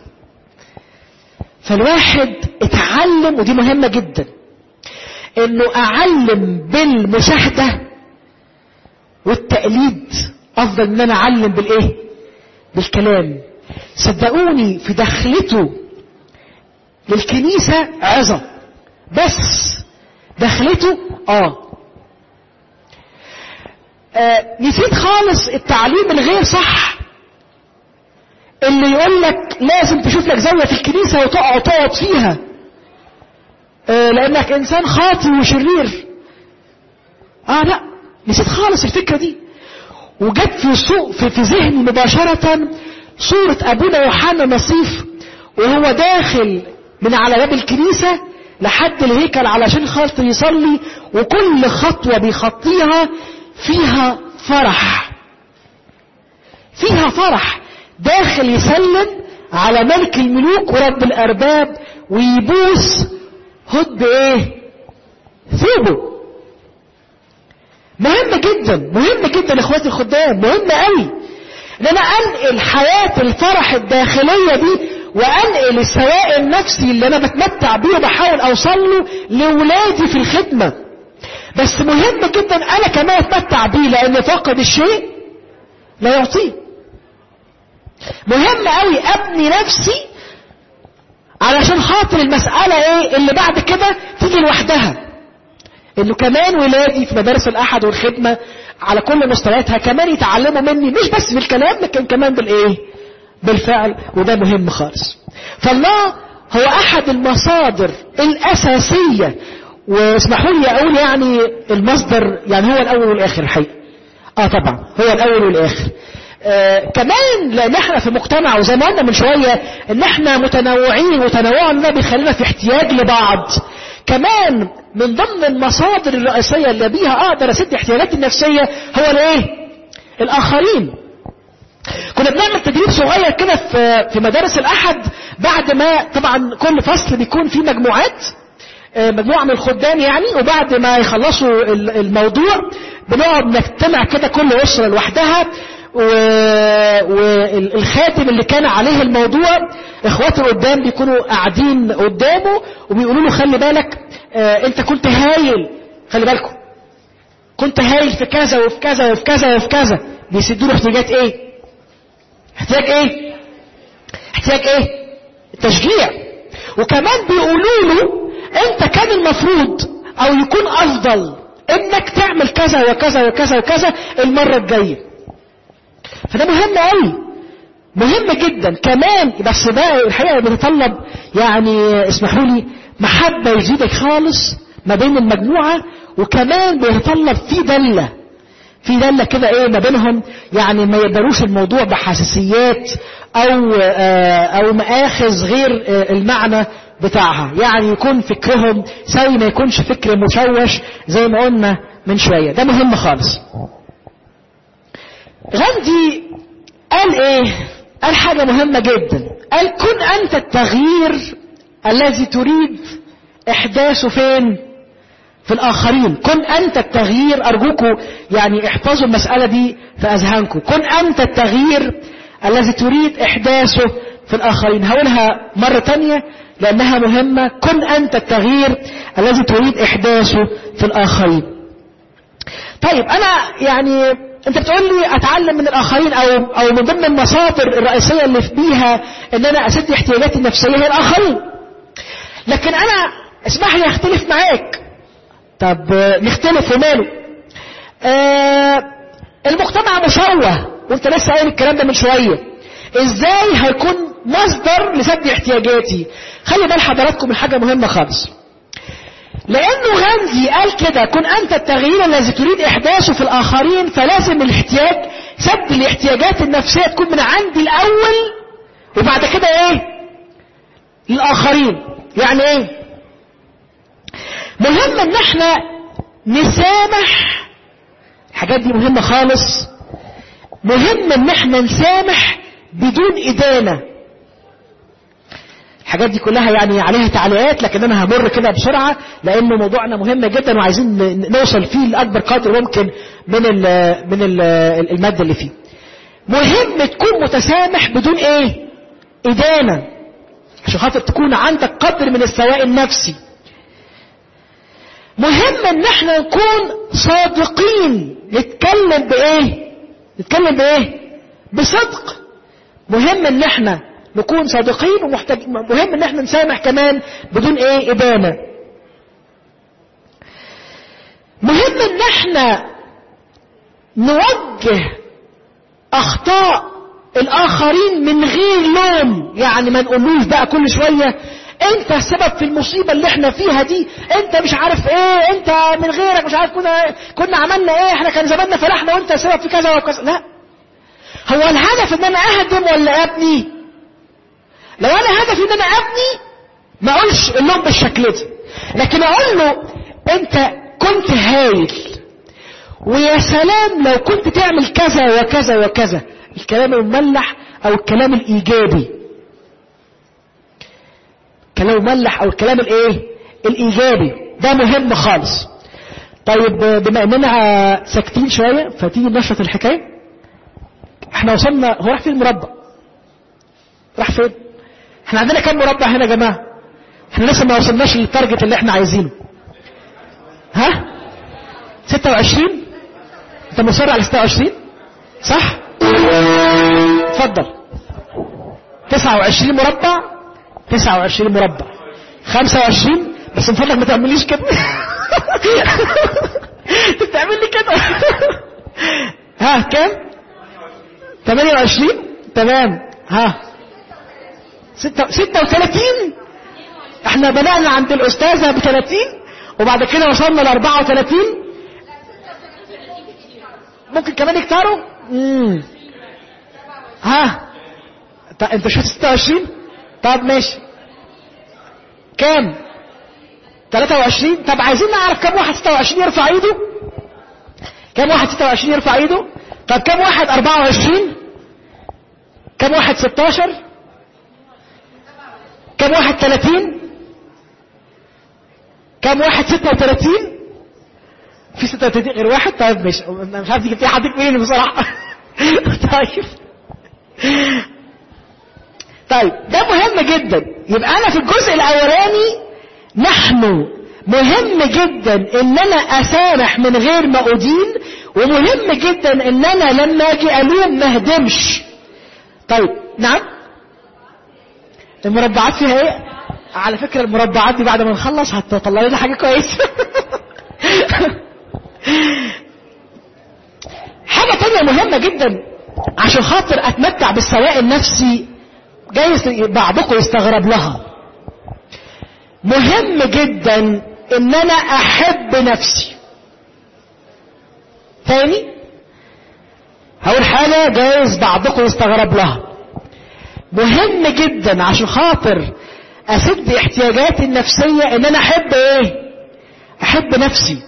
فالواحد اتعلم ودي مهمة جدا انه اعلم بالمشاهدة والتقليد افضل ان انا اعلم بالايه بالكلام صدقوني في دخلته للكنيسة عظة بس دخلته اه آه، نسيت خالص التعليم الغير صح اللي يقول لك لازم تشوف لك زاوية في الكنيسة وتقعد تقعد فيها آه، لانك انسان خاطي وشرير اه لا نسيت خالص الفكرة دي وجت في سوق في, في ذهني مباشرة صورة ابونا يوحنا نصيف وهو داخل من على باب الكنيسة لحد الهيكل علشان خاطر يصلي وكل خطوة بيخطيها فيها فرح فيها فرح داخل يسلم على ملك الملوك ورب الارباب ويبوس هد ايه ثوبه مهم جدا مهم جدا اخواتي الخدام مهم قوي ان انا انقل حياة الفرح الداخلية دي وانقل السواء النفسي اللي انا بتمتع بيه وبحاول اوصل له لاولادي في الخدمة بس مهم جدا انا كمان اتمتع بيه لان فقد الشيء لا يعطيه مهم قوي ابني نفسي علشان خاطر المسألة ايه اللي بعد كده تيجي لوحدها انه كمان ولادي في مدارس الاحد والخدمة على كل مستوياتها كمان يتعلموا مني مش بس بالكلام لكن كمان بالايه بالفعل وده مهم خالص فالله هو احد المصادر الاساسية واسمحوا لي اقول يعني المصدر يعني هو الاول والاخر الحقيقة اه طبعا هو الاول والاخر آه كمان لان احنا في مجتمع وزي ما قلنا من شوية ان احنا متنوعين وتنوعنا بيخلينا في احتياج لبعض كمان من ضمن المصادر الرئيسية اللي بيها اقدر اسد احتياجاتي النفسية هو الايه الاخرين كنا بنعمل تدريب صغير كده في في مدارس الاحد بعد ما طبعا كل فصل بيكون فيه مجموعات مجموعة من الخدام يعني وبعد ما يخلصوا الموضوع بنقعد نجتمع كده كل أسرة لوحدها والخاتم اللي كان عليه الموضوع اخواته قدام بيكونوا قاعدين قدامه وبيقولوا له خلي بالك اه انت كنت هايل خلي بالكم كنت هايل في كذا وفي كذا وفي كذا وفي كذا بيسدوا له احتياجات ايه احتياج ايه احتياج ايه تشجيع وكمان بيقولوا له انت كان المفروض او يكون افضل انك تعمل كذا وكذا وكذا وكذا المرة الجاية فده مهم قوي مهم جدا كمان بس ده الحقيقة بيتطلب يعني اسمحوا لي محبة يزيدك خالص ما بين المجموعة وكمان بيتطلب في دلة في دلة كده ايه ما بينهم يعني ما يقدروش الموضوع بحساسيات او او مآخذ غير المعنى بتاعها يعني يكون فكرهم سوي ما يكونش فكر مشوش زي ما قلنا من شوية ده مهم خالص غاندي قال ايه قال حاجة مهمة جدا قال كن انت التغيير الذي تريد احداثه فين في الاخرين كن انت التغيير ارجوكم يعني احفظوا المسألة دي في اذهانكم كن انت التغيير الذي تريد احداثه في الاخرين هقولها مرة تانية لأنها مهمة كن أنت التغيير الذي تريد إحداثه في الآخرين طيب أنا يعني أنت بتقول لي أتعلم من الآخرين أو, أو من ضمن المصادر الرئيسية اللي في بيها أن أنا أسد احتياجاتي النفسية هي الآخرين لكن أنا اسمح لي أختلف معاك طب نختلف وماله آه المجتمع مشوه وانت لسه قايل الكلام ده من شوية ازاي هيكون مصدر لسد احتياجاتي خلي بال حضراتكم من حاجة مهمة خالص لأنه غنزي قال كده كن أنت التغيير الذي تريد إحداثه في الآخرين فلازم الاحتياج سد الاحتياجات النفسية تكون من عندي الأول وبعد كده إيه للآخرين يعني إيه مهم إن احنا نسامح الحاجات دي مهمة خالص مهم إن احنا نسامح بدون إدانة الحاجات دي كلها يعني عليها تعليقات لكن انا همر كده بسرعة لانه موضوعنا مهم جدا وعايزين نوصل فيه لاكبر قدر ممكن من ال من ال المادة اللي فيه مهم تكون متسامح بدون ايه ادانة عشان خاطر تكون عندك قدر من السواء النفسي مهم ان احنا نكون صادقين نتكلم بايه نتكلم بايه بصدق مهم ان احنا نكون صادقين ومحتاج مهم ان احنا نسامح كمان بدون ايه ادانة مهم ان احنا نوجه اخطاء الاخرين من غير لوم يعني ما نقولوش بقى كل شوية انت السبب في المصيبة اللي احنا فيها دي انت مش عارف ايه انت من غيرك مش عارف كنا كنا عملنا ايه احنا كان زماننا فرحنا وانت السبب في كذا وكذا لا هو الهدف ان انا اهدم ولا ابني لو انا هدفي ان انا ابني ما اقولش اللوم بالشكل ده لكن اقول له انت كنت هايل ويا سلام لو كنت تعمل كذا وكذا وكذا الكلام المملح او الكلام الايجابي كلام مملح او الكلام الايه الايجابي ده مهم خالص طيب بما اننا ساكتين شوية فتيجي نشرط الحكاية احنا وصلنا هو راح فين المربع راح فين احنا عندنا كم مربع هنا يا جماعة احنا لسه ما وصلناش للتارجت اللي احنا عايزينه ها 26 انت مصر على 26 صح اتفضل 29 مربع 29 مربع 25 بس من فضلك ما تعمليش كده انت بتعمل لي كده ها كام 28 تمام ها ستة- 36 احنا بدأنا عند الأستاذة ب 30 وبعد كده وصلنا ل 34 ممكن كمان يكتروا امم ها طب انت شفت 26 طب ماشي كام 23 طب عايزين نعرف كم واحد 26 يرفع ايده كم واحد 26 يرفع ايده طب كم واحد 24 كم واحد 16 كم واحد 30 كم واحد 36 في 36 غير واحد طيب مش انا مش عارف يجيب في حد مين بصراحه طيب طيب ده مهم جدا يبقى انا في الجزء الاولاني نحن مهم جدا ان انا اسامح من غير ما ادين ومهم جدا ان انا لما اجي الوم ما اهدمش طيب نعم المربعات فيها ايه على فكرة المربعات دي بعد ما نخلص هتطلع لنا حاجة كويسة حاجة تانية مهمة جدا عشان خاطر اتمتع بالسواء النفسي جايز بعضكم يستغرب لها مهم جدا ان انا احب نفسي تاني هقول حاجة جايز بعضكم يستغرب لها مهم جدا عشان خاطر اسد احتياجاتي النفسية ان انا احب ايه احب نفسي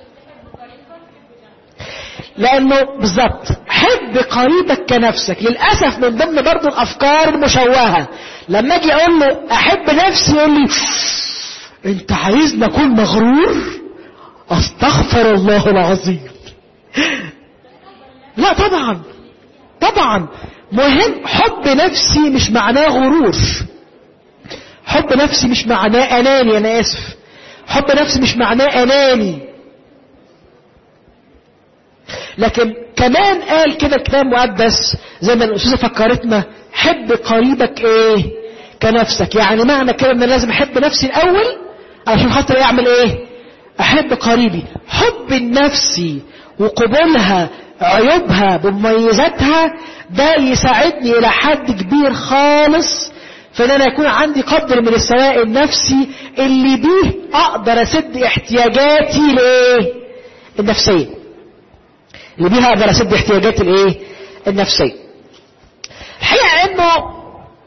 لانه بالظبط حب قريبك كنفسك للاسف من ضمن برضو الافكار المشوهة لما اجي اقول له احب نفسي يقول لي انت عايزني اكون مغرور استغفر الله العظيم لا طبعا طبعا مهم حب نفسي مش معناه غرور حب نفسي مش معناه اناني انا اسف حب نفسي مش معناه اناني لكن كمان قال كده كتاب مقدس زي ما الاستاذه فكرتنا حب قريبك ايه كنفسك يعني معنى كده ان لازم احب نفسي الاول علشان خاطر اعمل ايه احب قريبي حب النفسي وقبولها عيوبها بمميزاتها ده يساعدني الى حد كبير خالص في ان انا يكون عندي قدر من السواء النفسي اللي بيه اقدر اسد احتياجاتي لايه النفسيه اللي بيها اقدر اسد احتياجاتي الايه النفسيه الحقيقه انه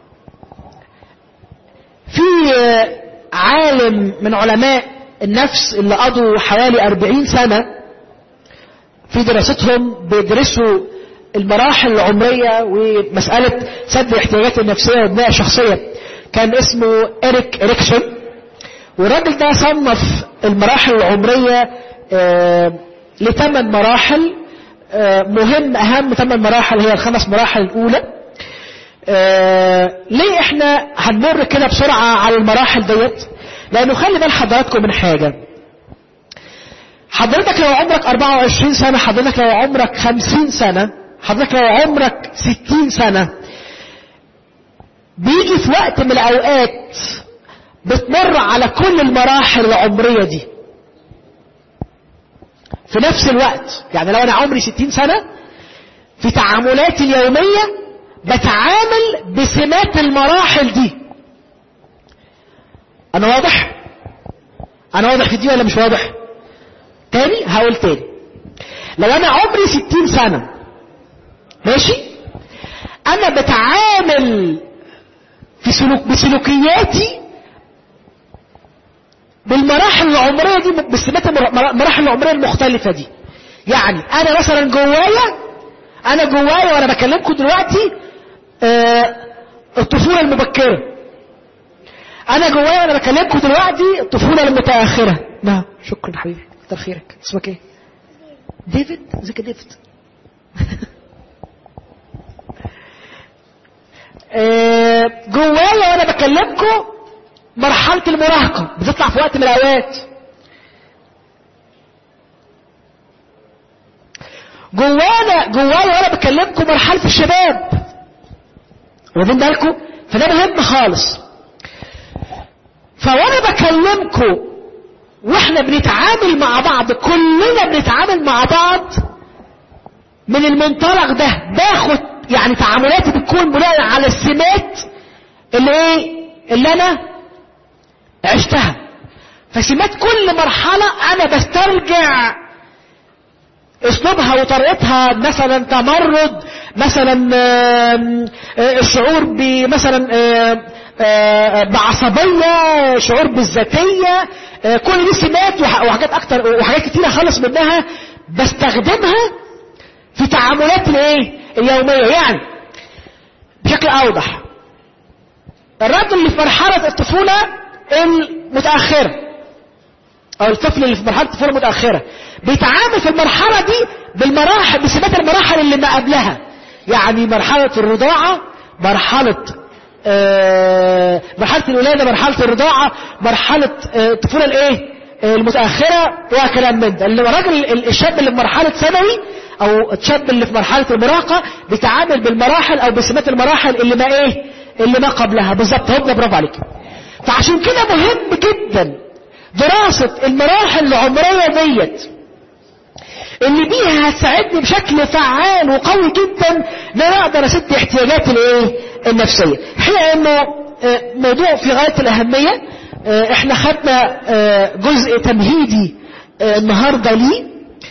في عالم من علماء النفس اللي قضوا حوالي 40 سنة في دراستهم بيدرسوا المراحل العمرية ومسألة سد الاحتياجات النفسية وبناء الشخصية كان اسمه إريك إريكسون والراجل ده صنف المراحل العمرية آه لثمان مراحل آه مهم أهم ثمان مراحل هي الخمس مراحل الأولى آه ليه احنا هنمر كده بسرعة على المراحل ديت لانه خلي بال حضراتكم من حاجة حضرتك لو عمرك 24 سنة حضرتك لو عمرك 50 سنة حضرتك لو عمرك 60 سنة بيجي في وقت من الاوقات بتمر على كل المراحل العمرية دي في نفس الوقت يعني لو انا عمري 60 سنة في تعاملاتي اليومية بتعامل بسمات المراحل دي انا واضح انا واضح في دي ولا مش واضح تاني هقول تاني لو انا عمري ستين سنة ماشي انا بتعامل في سلوك بسلوكياتي بالمراحل العمرية دي بسمات المراحل العمرية المختلفة دي يعني انا مثلا جوايا انا جوايا وانا بكلمكم دلوقتي آه الطفولة المبكرة انا جوايا وانا بكلمكم دلوقتي الطفولة المتأخرة نعم شكرا حبيبي كتر خيرك اسمك ايه ديفيد ازيك يا ديفيد آه جوايا وانا بكلمكم مرحلة المراهقة بتطلع في وقت من الاوقات جوانا جوايا وانا بكلمكم مرحلة الشباب واخدين بالكم فده مهم خالص فوانا بكلمكم واحنا بنتعامل مع بعض كلنا بنتعامل مع بعض من المنطلق ده باخد يعني تعاملاتي بتكون بناء على السمات اللي ايه اللي انا عشتها فسمات كل مرحلة انا بسترجع اسلوبها وطريقتها مثلا تمرد مثلا آم، آه، الشعور بمثلا آم، آه، بعصبية شعور بالذاتية آه، كل دي سمات وح- وحاجات اكتر وحاجات كتيرة خالص منها بستخدمها في تعاملات الايه اليومية يعني بشكل اوضح الرجل اللي في مرحلة الطفولة المتأخرة او الطفل اللي في مرحلة الطفولة المتأخرة بيتعامل في المرحلة دي بالمراحل بسمات المراحل اللي ما قبلها يعني مرحلة الرضاعة مرحلة آه، مرحلة الولادة مرحلة الرضاعة مرحلة آه، الطفولة الايه آه، المتأخرة وكلام من ده اللي الراجل ال- الشاب اللي في مرحلة ثانوي او الشاب اللي في مرحلة المراهقة بيتعامل بالمراحل او بسمات المراحل اللي ما ايه اللي ما قبلها بالظبط هو ده برافو عليك فعشان كده مهم جدا دراسة المراحل العمرية ديت اللي بيها هتساعدني بشكل فعال وقوي جدا ان انا اقدر اسد احتياجاتي الايه النفسيه الحقيقه انه آه، موضوع في غايه الاهميه آه، احنا خدنا آه، جزء تمهيدي آه، النهارده ليه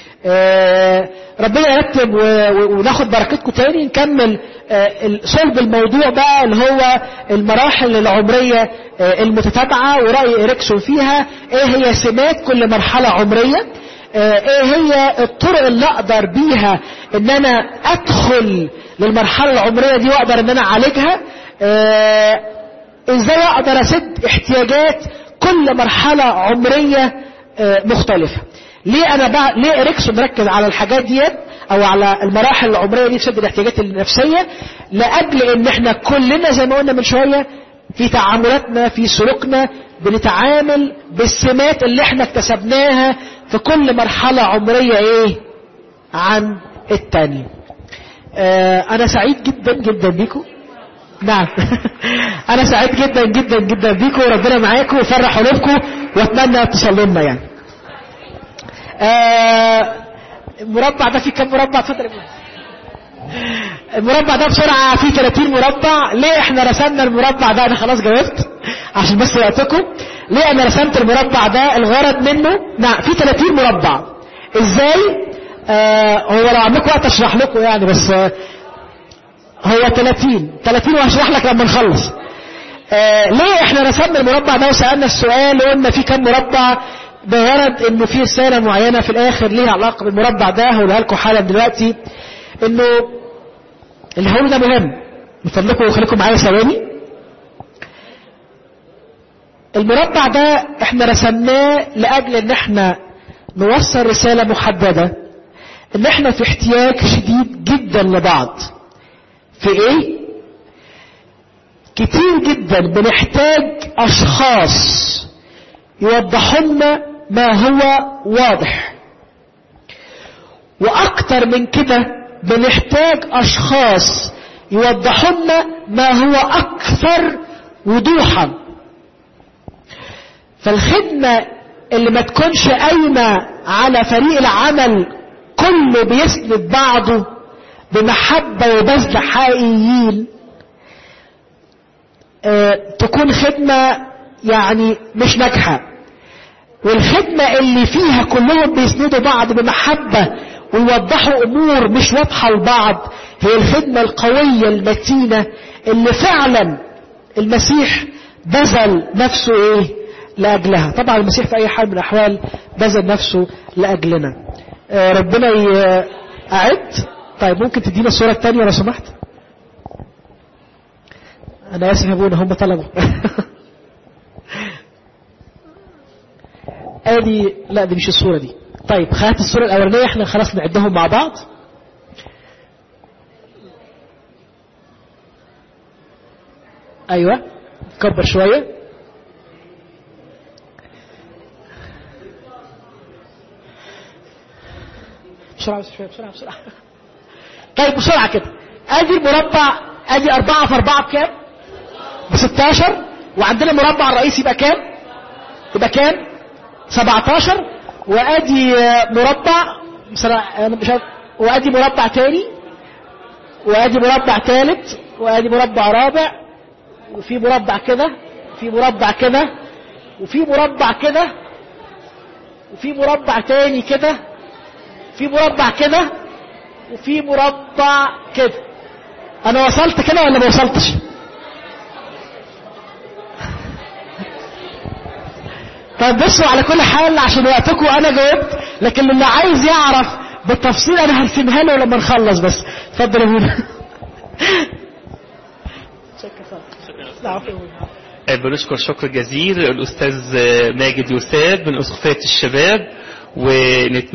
آه، ربنا يرتب و- و- وناخد بركتكم تاني نكمل آه، صلب الموضوع بقى اللي هو المراحل العمرية آه، المتتابعة ورأي إريكسون فيها ايه هي سمات كل مرحلة عمرية آه، ايه هي الطرق اللي اقدر بيها ان انا ادخل للمرحلة العمرية دي واقدر ان انا اعالجها آه، ازاي اقدر اسد احتياجات كل مرحلة عمرية آه، مختلفة ليه انا بقى ليه اريكسون مركز على الحاجات ديت او على المراحل العمرية دي تسد الاحتياجات النفسية لاجل ان احنا كلنا زي ما قلنا من شوية في تعاملاتنا في سلوكنا بنتعامل بالسمات اللي احنا اكتسبناها في كل مرحلة عمرية ايه عن التانية آه انا سعيد جدا جدا بيكم نعم انا سعيد جدا جدا جدا بيكم وربنا معاكم ويفرح قلوبكم واتمنى تصلوا لنا يعني آه المربع ده فيه كام مربع اتفضل يا ابني. المربع ده بسرعة فيه 30 مربع ليه احنا رسمنا المربع ده انا خلاص جاوبت عشان بس وقتكم ليه انا رسمت المربع ده الغرض منه نعم فيه 30 مربع ازاي آه هو لو عندكم وقت اشرح لكم يعني بس آه هو 30 30 وهشرح لك لما نخلص آه ليه احنا رسمنا المربع ده وسألنا السؤال وقلنا فيه كم مربع بغرض انه في رسالة معينة في الاخر ليها علاقة بالمربع ده هقولها لكم حالا دلوقتي انه اللي هقوله ده مهم من فضلكم خليكم معايا ثواني المربع ده احنا رسمناه لاجل ان احنا نوصل رسالة محددة ان احنا في احتياج شديد جدا لبعض في ايه كتير جدا بنحتاج اشخاص يوضحوا لنا ما هو واضح واكتر من كده بنحتاج اشخاص يوضحوا لنا ما هو اكثر وضوحا فالخدمة اللي ما تكونش قايمة على فريق العمل كله بيسند بعضه بمحبة وبذل حقيقيين آه، تكون خدمة يعني مش ناجحة والخدمة اللي فيها كلهم بيسندوا بعض بمحبة ويوضحوا أمور مش واضحة لبعض هي الخدمة القوية المتينة اللي فعلا المسيح بذل نفسه ايه لأجلها طبعا المسيح في أي حال من الأحوال بذل نفسه لأجلنا آه، ربنا ي- أعد طيب ممكن تدينا الصورة الثانية لو سمحت أنا آسف يا أبونا هم طلبوا ادي لا دي مش الصورة دي طيب خدت الصورة الأولانية احنا خلاص نعدهم مع بعض أيوة كبر شوية بسرعة بس شوية بسرعة بسرعة طيب بسرعة كده ادي المربع ادي أربعة في أربعة بكام؟ ب 16 وعندنا المربع الرئيسي يبقى كام؟ يبقى كام؟ 17 وادي آه، مربع بصراحة انا مش عارف وادي مربع تاني وادي مربع ثالث وادي مربع رابع وفي مربع كده في مربع كده وفي مربع كده وفي مربع تاني كده في مربع كده وفي مربع كده انا وصلت كده ولا ما وصلتش طب بصوا على كل حال عشان وقتكم انا جاوبت لكن اللي عايز يعرف بالتفصيل انا هرسمها له لما نخلص بس اتفضل يا مينا آه، بنشكر شكر جزيل الأستاذ آه، ماجد يوسف من أسقفية الشباب ونتمنى